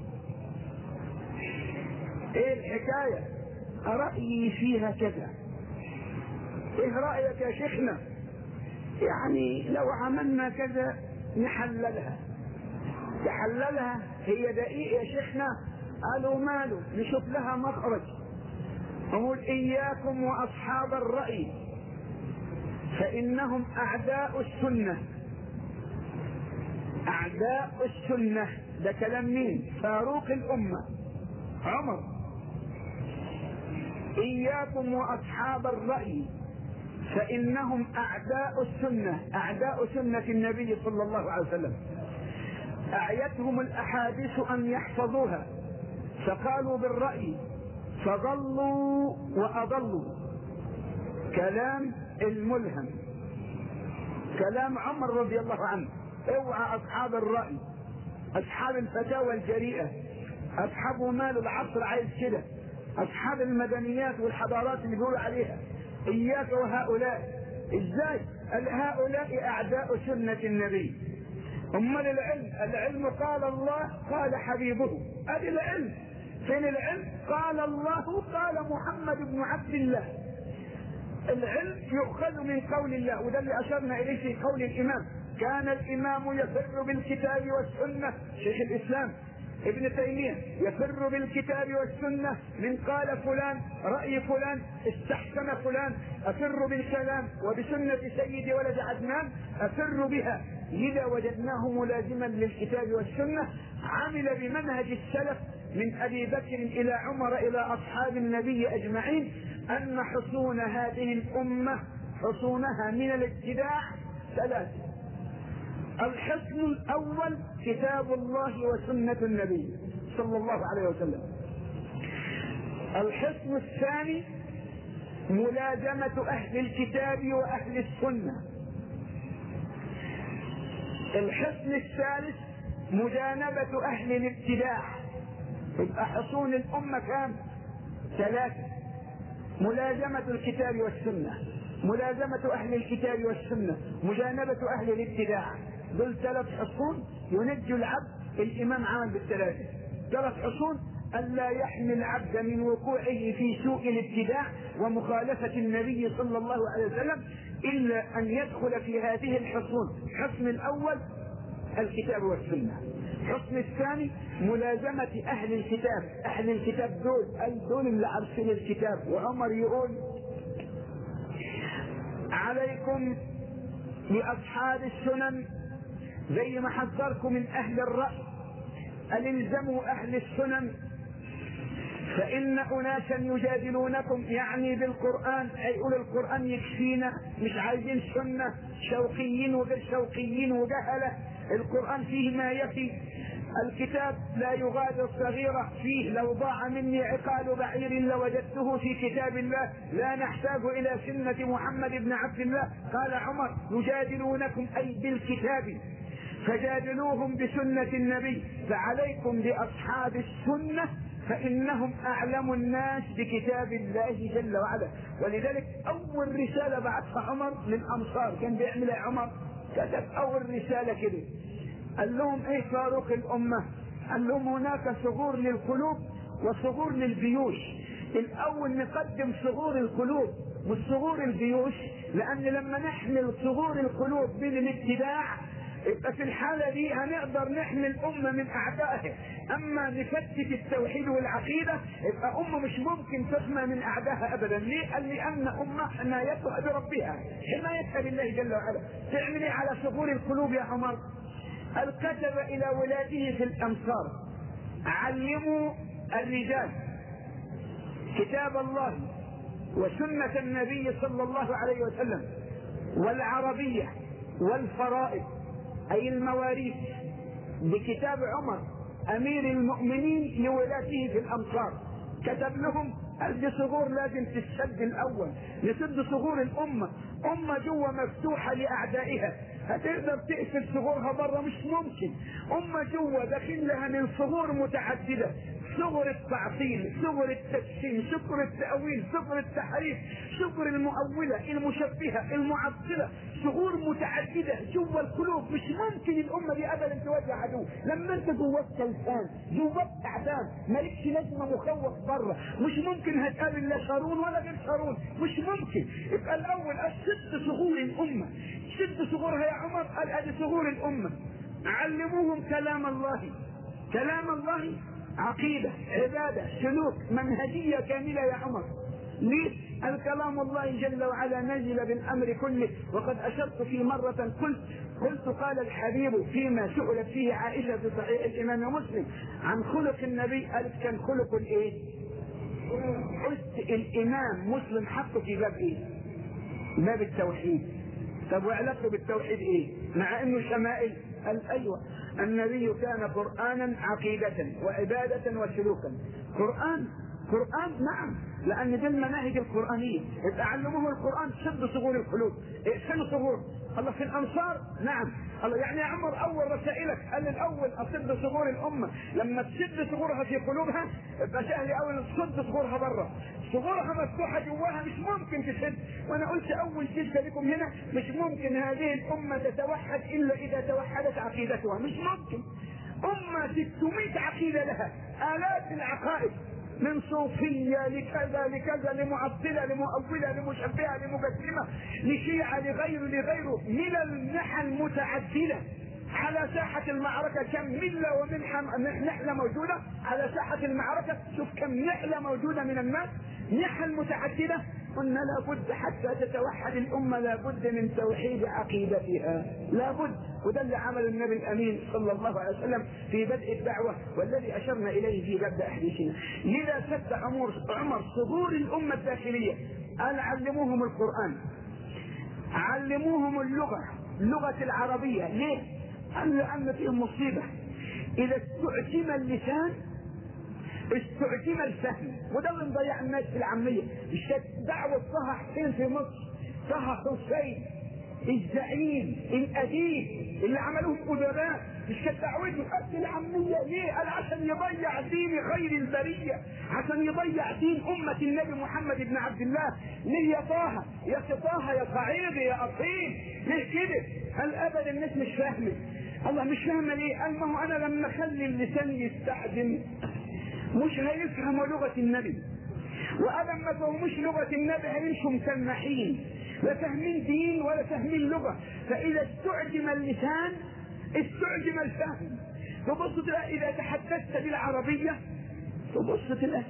ايه الحكايه رأيي فيها كذا ايه رأيك يا شيخنا يعني لو عملنا كذا نحللها تحللها هي دقيق يا شيخنا قالوا ماله نشوف لها مخرج نقول اياكم واصحاب الرأي فانهم اعداء السنة اعداء السنة ده كلام مين فاروق الامة عمر إياكم وأصحاب الرأي فإنهم أعداء السنة أعداء سنة النبي صلى الله عليه وسلم أعيتهم الأحاديث أن يحفظوها فقالوا بالرأي فضلوا وأضلوا كلام الملهم كلام عمر رضي الله عنه اوعى أصحاب الرأي أصحاب الفتاوى الجريئة أصحاب مال العصر عايز كده اصحاب المدنيات والحضارات اللي بيقولوا عليها اياك وهؤلاء ازاي هؤلاء اعداء سنة النبي امال العلم العلم قال الله قال حبيبه ادي العلم فين العلم قال الله قال محمد بن عبد الله العلم يؤخذ من قول الله وده اللي اشرنا اليه في قول الامام كان الامام يفر بالكتاب والسنه شيخ الاسلام ابن تيمية يفر بالكتاب والسنة من قال فلان رأي فلان استحسن فلان أفر بالكلام وبسنة سيد ولد عدنان أفر بها لذا وجدناه ملازما للكتاب والسنة عمل بمنهج السلف من أبي بكر إلى عمر إلى أصحاب النبي أجمعين أن حصون هذه الأمة حصونها من الابتداع ثلاثة الحصن الاول كتاب الله وسنة النبي صلى الله عليه وسلم الحصن الثاني ملازمة اهل الكتاب واهل السنة الحصن الثالث مجانبة اهل الابتداع يبقى حصون الامة كام ثلاثة ملازمة الكتاب والسنة ملازمة أهل الكتاب والسنة مجانبة أهل الابتداع دول ثلاث حصون ينجوا العبد الإمام عمل بالثلاثة ثلاث حصون ألا يحمي العبد من وقوعه في سوء الابتداع ومخالفة النبي صلى الله عليه وسلم إلا أن يدخل في هذه الحصون الحصن الأول الكتاب والسنة الحصن الثاني ملازمة أهل الكتاب أهل الكتاب دول أي دول اللي عارفين الكتاب وعمر يقول عليكم بأصحاب السنن زي ما حذركم من أهل الرأي أن الزموا أهل السنن فإن أناسا يجادلونكم يعني بالقرآن أي يقول القرآن يكفينا مش عايزين سنة شوقيين وغير شوقيين وجهلة القرآن فيه ما يكفي الكتاب لا يغادر صغيرة فيه لو ضاع مني عقال بعير لوجدته في كتاب الله لا نحتاج إلى سنة محمد بن عبد الله قال عمر يجادلونكم أي بالكتاب فجادلوهم بسنة النبي فعليكم بأصحاب السنة فإنهم أعلم الناس بكتاب الله جل وعلا ولذلك أول رسالة بعثها عمر للأمصار كان بيعمل عمر كتب أول رسالة كده قال لهم ايه فاروق الامة قال لهم هناك صغور للقلوب وصغور للجيوش الاول نقدم صغور القلوب مش صغور الجيوش لان لما نحمل صغور القلوب من الابتداع يبقى في الحالة دي هنقدر نحمي الأمة من أعدائها أما نفتت التوحيد والعقيدة يبقى أمة مش ممكن تحمى من أعدائها أبدا ليه؟ قال لأن أمة حمايتها بربها حمايتها لله جل وعلا تعملي على صغور القلوب يا عمر قال كتب الى ولاده في الامصار علموا الرجال كتاب الله وسنة النبي صلى الله عليه وسلم والعربية والفرائض أي المواريث بكتاب عمر أمير المؤمنين لولاته في الأمصار كتب لهم قال صغور لازم تسد الأول نسد صغور الأمة أمة جوه مفتوحة لأعدائها هتقدر تقفل ثغورها بره مش ممكن أمة جوه داخل لها من ثغور متعددة ثغر التعطيل ثغر التجسيم ثغر التأويل ثغر التحريف ثغر المؤولة المشبهة المعطلة ثغور متعددة جوه القلوب مش ممكن الأمة دي أبدا تواجه عدو لما أنت جواك كلفان جواك تعبان مالكش لازمة مخوف بره مش ممكن هتقابل لا شارون ولا غير شارون مش ممكن يبقى الأول أشد ثغور الأمة شد ثغورها يا عمر قال ادي ثغور الامه علموهم كلام الله كلام الله عقيده عباده سلوك منهجيه كامله يا عمر ليه؟ الكلام الله جل وعلا نزل بالامر كله وقد اشرت في مره قلت قلت قال الحبيب فيما سئلت فيه عائشه في صحيح الامام مسلم عن خلق النبي قالت كان خلق الايه؟ قلت الامام مسلم حطه في باب ايه؟ باب التوحيد طب وعلاقته بالتوحيد ايه مع انه شمائل قال ايوه النبي كان قرانا عقيده وعباده وسلوكا قران قران نعم لان دي المناهج القرانيه يبقى علموه القران شد صغور القلوب اقسموا صغور الله في الانصار نعم الله يعني يا عمر اول رسائلك قال الاول اصد صغور الامه لما تشد صغورها في قلوبها يبقى سهل اول تصد صغورها بره صغورها مفتوحه جواها مش ممكن تشد وانا قلت اول جلسه لكم هنا مش ممكن هذه الامه تتوحد الا اذا توحدت عقيدتها مش ممكن امه 600 عقيده لها الاف العقائد من صوفية لكذا لكذا لمعطلة لمؤولة لمشبهة لمجسمة لشيعة لغيره لغيره من النحى المتعددة على ساحة المعركة كم ملة ومنحة نحلة موجودة على ساحة المعركة شوف كم نحلة موجودة من الناس نحل متعددة قلنا لابد حتى تتوحد الأمة لابد من توحيد عقيدتها لابد وده اللي عمل النبي الأمين صلى الله عليه وسلم في بدء الدعوة والذي أشرنا إليه في مبدأ حديثنا لذا سد عمر عمر صدور الأمة الداخلية قال علموهم القرآن علموهم اللغة اللغة العربية ليه؟ قال لأن فيهم مصيبة إذا استعجم اللسان استعجم الفهم وده اللي مضيع الناس في العامية مش دعوة طه حسين في مصر طه حسين
الزعيم الأديب اللي عملوه الأدباء مش كانت دعوته قد العامية ليه؟ قال عشان يضيع دين خير البرية عشان يضيع دين أمة النبي محمد بن عبد الله ليه يا طه؟ يا طه يا صعيدي يا أصيل ليه كده؟ قال أبدا الناس مش فاهمة الله مش فاهمة ليه؟ قال ما هو أنا لما أخلي اللسان يستعجل مش هيفهموا لغة النبي وأبدا ما فهموش لغة النبي هيمشوا مسمحين لا فاهمين دين ولا فاهمين لغة فإذا استعجم اللسان استعجم الفهم تبص تلاقي إذا تحدثت بالعربية تبص تلاقي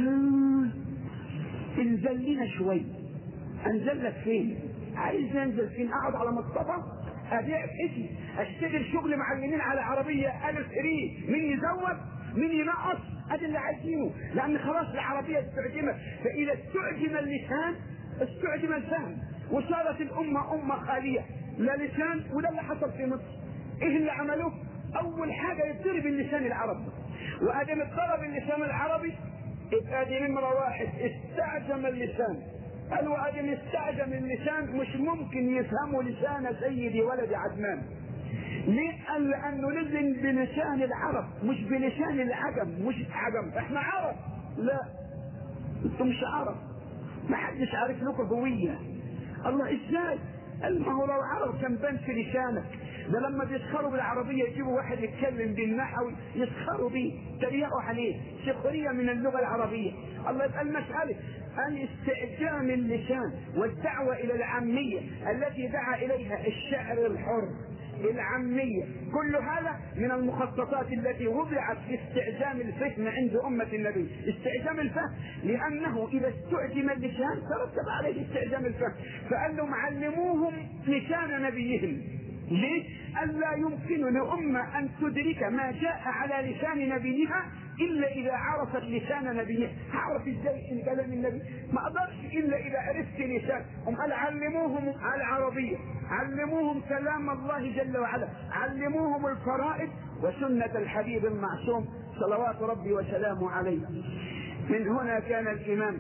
انزل لنا شوي انزل لك فين عايز انزل فين اقعد على مصطفى ابيع اسمي اشتغل شغل معلمين على عربية الف ري مين يزود مين ينقص ادي اللي عايزينه لان خلاص العربية استعجمت فاذا استعجم اللسان استعجم الفهم وصارت الامة امة خالية لا لسان وده اللي حصل في مصر ايه اللي عملوه اول حاجة يضرب اللسان العربي وادم اضطرب اللسان العربي يبقى دي نمرة واحد استعجم اللسان قالوا ادم استعجم اللسان مش ممكن يفهموا لسان سيدي ولد عدنان ليه؟ قال لانه لزم بلسان العرب مش بلسان العجم مش عجم احنا عرب لا انتم مش عرب ما حدش عارف لكم هويه الله ازاي؟ قال ما هو لو عرب كان بان في لسانك ده لما بيسخروا بالعربيه يجيبوا واحد يتكلم بالنحوي يسخروا بيه تريقوا عليه سخريه من اللغه العربيه الله يبقى المساله ان استعجام اللسان والدعوه الى العاميه التي دعا اليها الشعر الحر العامية كل هذا من المخططات التي وضعت في استعجام الفهم عند أمة النبي استعجام الفهم لأنه إذا استعجم اللسان ترتب عليه استعجام الفهم فقال لهم علموهم لسان نبيهم ليه؟ ألا يمكن لأمة أن تدرك ما جاء على لسان نبيها إلا إذا عرفت لسان نبيها هعرف إزاي إن كلام النبي ما أقدرش إلا إذا عرفت لسان هم قال علموهم العربية علموهم كلام الله جل وعلا علموهم الفرائض وسنة الحبيب المعصوم صلوات ربي وسلامه عليه من هنا كان الإمام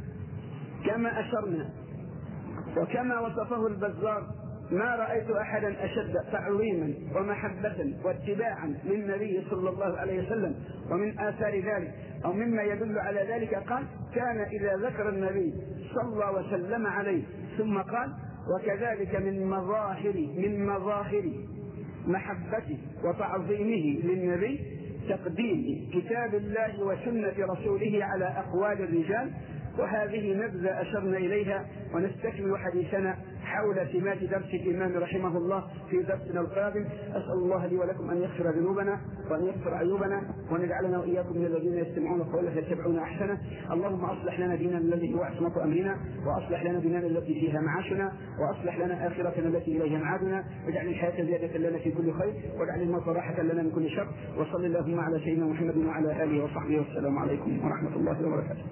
كما أشرنا وكما وصفه البزار ما رأيت أحدا أشد تعظيما ومحبة واتباعا للنبي صلى الله عليه وسلم ومن آثار ذلك أو مما يدل على ذلك قال كان إذا ذكر النبي صلى وسلم عليه ثم قال وكذلك من مظاهر من مظاهر محبته وتعظيمه للنبي تقديم كتاب الله وسنة رسوله على أقوال الرجال وهذه نبذة أشرنا إليها ونستكمل حديثنا حول سمات درس الإمام رحمه الله في درسنا القادم أسأل الله لي ولكم أن يغفر ذنوبنا وأن يغفر عيوبنا وأن يجعلنا وإياكم من الذين يستمعون القول فيتبعون أحسنه اللهم أصلح لنا ديننا الذي هو عصمة أمرنا وأصلح لنا ديننا التي فيها معاشنا وأصلح لنا آخرتنا التي إليها معادنا واجعل الحياة زيادة لنا في كل خير واجعل الموت راحة لنا من كل شر وصل اللهم على سيدنا محمد وعلى آله وصحبه والسلام عليكم ورحمة الله وبركاته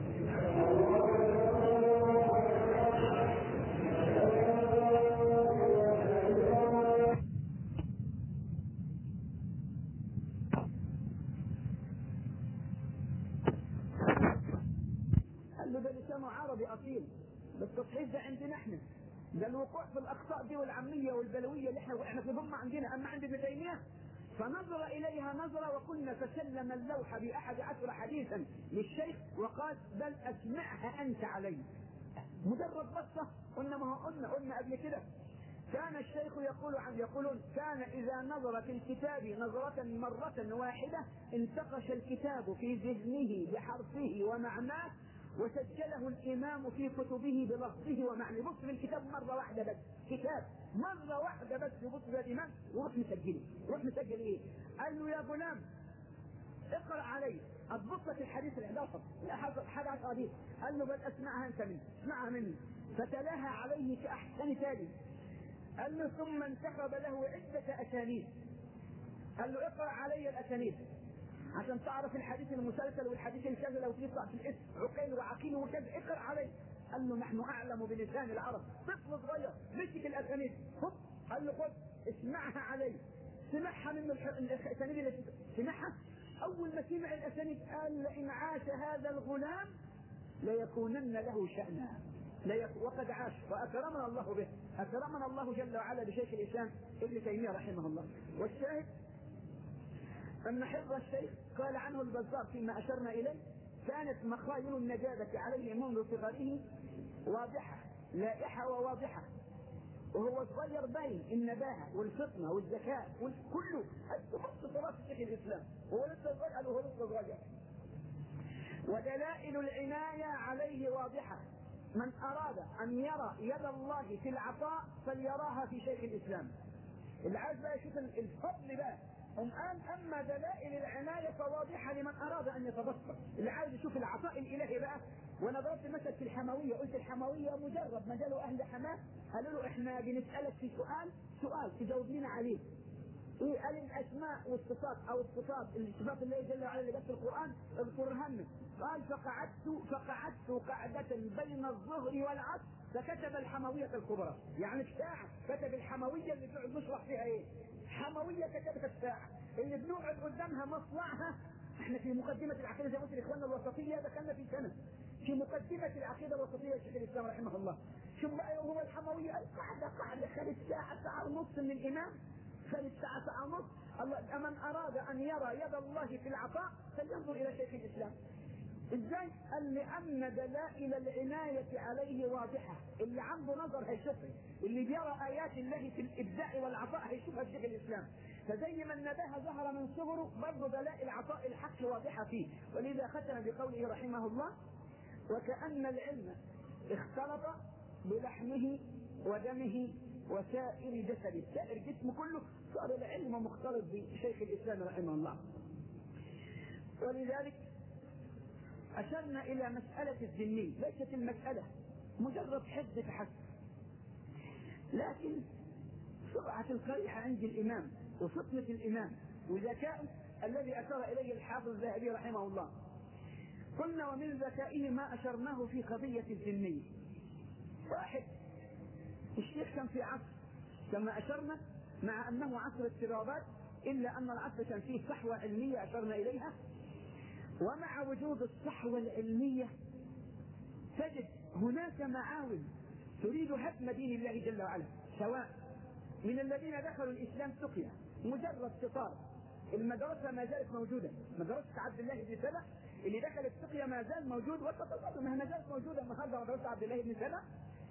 قال له ده لسانه عربي اصيل بس التصحيح ده عندنا احنا ده الوقوع في الاخطاء دي والعاميه والبلويه اللي احنا وقعنا فيهم عندنا اما عند ابن تيميه فنظر اليها نظره وقلنا فسلم اللوح باحد عشر حديثا للشيخ وقال بل اسمعها انت علي مجرد بصه قلنا ما هو قلنا قلنا قبل كده كان الشيخ يقول عن يقولون كان إذا نظر في الكتاب نظرة مرة واحدة انتقش الكتاب في ذهنه بحرفه ومعناه وسجله الإمام في كتبه بلفظه ومعنى بص في الكتاب مرة واحدة بس كتاب مرة واحدة بس يبص في الإمام وروح مسجله روح مسجل إيه قال له يا غلام اقرأ علي أضبط لك الحديث ال 11 حاجة عشر حديث قال له بل أسمعها أنت مني اسمعها مني فتلاها عليه كأحسن تالي قال له ثم انتخب له عدة أسانيد قال له اقرأ علي الأسانيد عشان تعرف الحديث المسلسل والحديث الكذا لو تطلع في الاسم عقيل وعقيل وكذا اقرأ علي قال له نحن أعلم بلسان العرب طفل صغير مسك الأسانيد خد قال له خد اسمعها علي سمعها منه الأسانيد اللي سمعها أول ما سمع الأسانيد قال لئن عاش هذا الغلام ليكونن له شأنا لا يك... وقد عاش واكرمنا الله به اكرمنا الله جل وعلا بشيخ الاسلام ابن تيميه رحمه الله والشاهد ان حفظ الشيخ قال عنه البزار فيما اشرنا اليه كانت مخايل النجابه عليه منذ صغره واضحه لائحه وواضحه وهو صغير باين النباهه والفطنه والذكاء كله تحط صفات شيخ الاسلام وهو لسه صغير وهو لسه صغير ودلائل العنايه عليه واضحه من اراد ان يرى يد الله في العطاء فليراها في شيخ الاسلام اللي عايز بقى يشوف الفضل بقى الان اما دلائل العنايه فواضحه لمن اراد ان يتبصر اللي عايز يشوف العطاء الالهي بقى وانا ضربت مثل في الحمويه قلت الحمويه مجرد ما جاله اهل حماه قالوا له احنا بنسالك في سؤال سؤال تجاوب لنا عليه ايه قال الاسماء والصفات او الصفات الصفات الله جل وعلا اللي جت في القران اذكرها لنا قال فقعدت فقعدت قعدة بين الظهر والعصر فكتب الحموية الكبرى يعني الساعة كتب الحموية اللي بنقعد نشرح فيها ايه حموية كتبت الساعة اللي بنقعد قدامها مصنعها احنا في مقدمة العقيدة زي ما قلت لاخواننا الوسطية دخلنا في سنة في مقدمة العقيدة الوسطية شيخ الإسلام رحمه الله شوف بقى هو الحموية القاعدة قاعدة خلت ساعة ساعة ونص من الإمام خلت ساعة ساعة ونص الله من أراد أن يرى يد الله في العطاء فلينظر إلى شيخ الإسلام ازاي؟ قال لان دلائل العنايه عليه واضحه، اللي عنده نظر هيشوفها، اللي بيرى ايات الله في الابداع والعطاء هيشوفها في شيخ الاسلام، فزي ما النباهه ظهر من صغره برضه دلائل عطاء الحق واضحه فيه، ولذا ختم بقوله رحمه الله: وكأن العلم اختلط بلحمه ودمه وسائر جسده، سائر جسمه كله صار العلم مختلط بشيخ الاسلام رحمه الله. ولذلك أشرنا إلى مسألة الذمي ليست المسألة مجرد حفظ فحسب لكن سرعة القريحة عند الإمام وفطنة الإمام وذكاء الذي أشار إليه الحافظ الذهبي رحمه الله قلنا ومن ذكائه ما أشرناه في قضية الذمي واحد الشيخ كان في عصر كما أشرنا مع أنه عصر اضطرابات إلا أن العصر كان فيه صحوة علمية أشرنا إليها ومع وجود الصحوة العلمية تجد هناك معاون تريد هدم دين الله جل وعلا سواء من الذين دخلوا الإسلام سقيا مجرد ستار المدرسة ما زالت موجودة مدرسة عبد الله بن سبع اللي دخل السقيا ما زال موجود وتتصل ما زالت موجودة النهارده مدرسة عبد الله بن سبع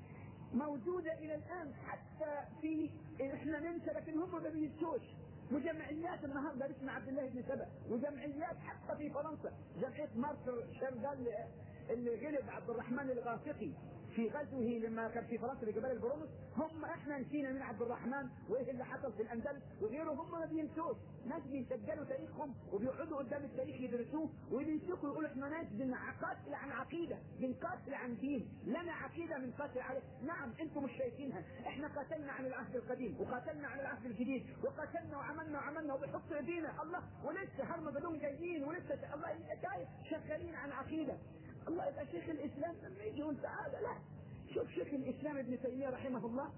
موجودة إلى الآن حتى في إحنا ننسى لكن هم ما بينسوش وجمعيات النهارده اسمها عبد الله بن سبع وجمعيات حتى في فرنسا جمعيه مارتر شردال اللي غلب عبد الرحمن الغافقي في غزوه لما كان في فرنسا في جبال البرونس هم احنا نسينا من عبد الرحمن وايه اللي حصل في الاندلس وغيره هم ما بينسوش ناس بيسجلوا تاريخهم وبيقعدوا قدام التاريخ يدرسوه وبيمسكوا يقولوا احنا ناس بنقاتل عن عقيده بنقاتل عن دين لنا عقيده بنقاتل عليه نعم انتم مش شايفينها احنا قاتلنا عن العهد القديم وقاتلنا عن العهد الجديد وقاتلنا وعملنا وعملنا وبنحط ايدينا الله ولسه هرمجدون جايين ولسه الله كيف شغالين عن عقيده الله يبقى شيخ الاسلام لما يجي يقول تعالى لا شوف شيخ الاسلام ابن تيميه رحمه الله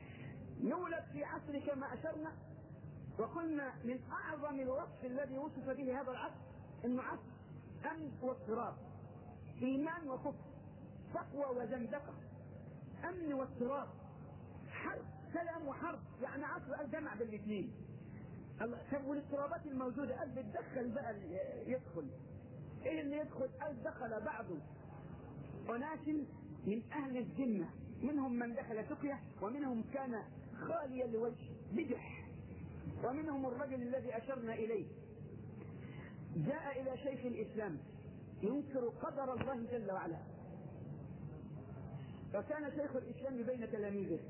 يولد في عصر كما اشرنا وقلنا من اعظم الوصف الذي وصف به هذا العصر انه عصر امن واضطراب ايمان وكفر تقوى وزندقه امن واضطراب حرب سلام وحرب يعني عصر الجمع بالاثنين طب والاضطرابات الموجوده قال بتدخل بقى يدخل ايه اللي يدخل قال دخل بعض اناس من اهل الذمه منهم من دخل سقيا ومنهم كان خالي الوجه بجح ومنهم الرجل الذي اشرنا اليه جاء الى شيخ الاسلام ينكر قدر الله جل وعلا فكان شيخ الاسلام بين تلاميذه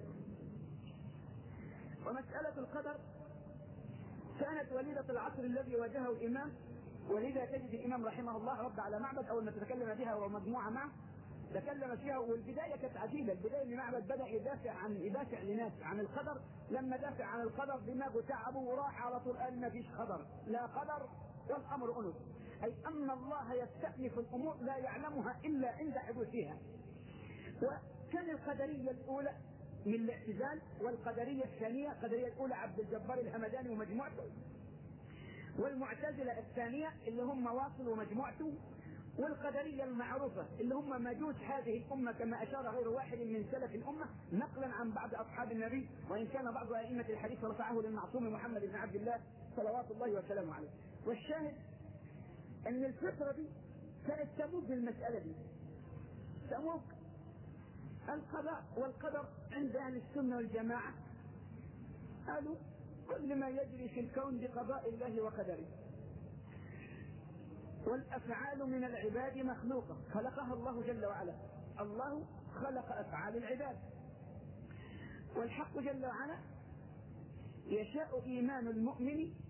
ومساله القدر كانت وليده العصر الذي واجهه الامام ولذا تجد الامام رحمه الله رد على معبد اول ما تتكلم بها ومجموعه معه تكلم فيها والبدايه كانت عجيبه البدايه ان معبد بدا يدافع عن يدافع لناس عن القدر لما دافع عن القدر دماغه تعبه وراح على طول قال ما فيش قدر لا قدر والامر انس اي ان الله يستأنف الامور لا يعلمها الا عند حدوثها وكان القدريه الاولى من الاعتزال والقدريه الثانيه القدريه الاولى عبد الجبار الهمداني ومجموعته والمعتزله الثانيه اللي هم واصل ومجموعته والقدرية المعروفة اللي هم مجوس هذه الأمة كما أشار غير واحد من سلف الأمة نقلا عن بعض أصحاب النبي وإن كان بعض أئمة الحديث رفعه للمعصوم محمد بن عبد الله صلوات الله وسلامه عليه والشاهد أن الفطرة دي كانت تموت بالمسألة دي تموت القضاء والقدر عند أهل السنة والجماعة قالوا كل ما يجري في الكون بقضاء الله وقدره والافعال من العباد مخلوقه خلقها الله جل وعلا الله خلق افعال العباد والحق جل وعلا يشاء ايمان المؤمن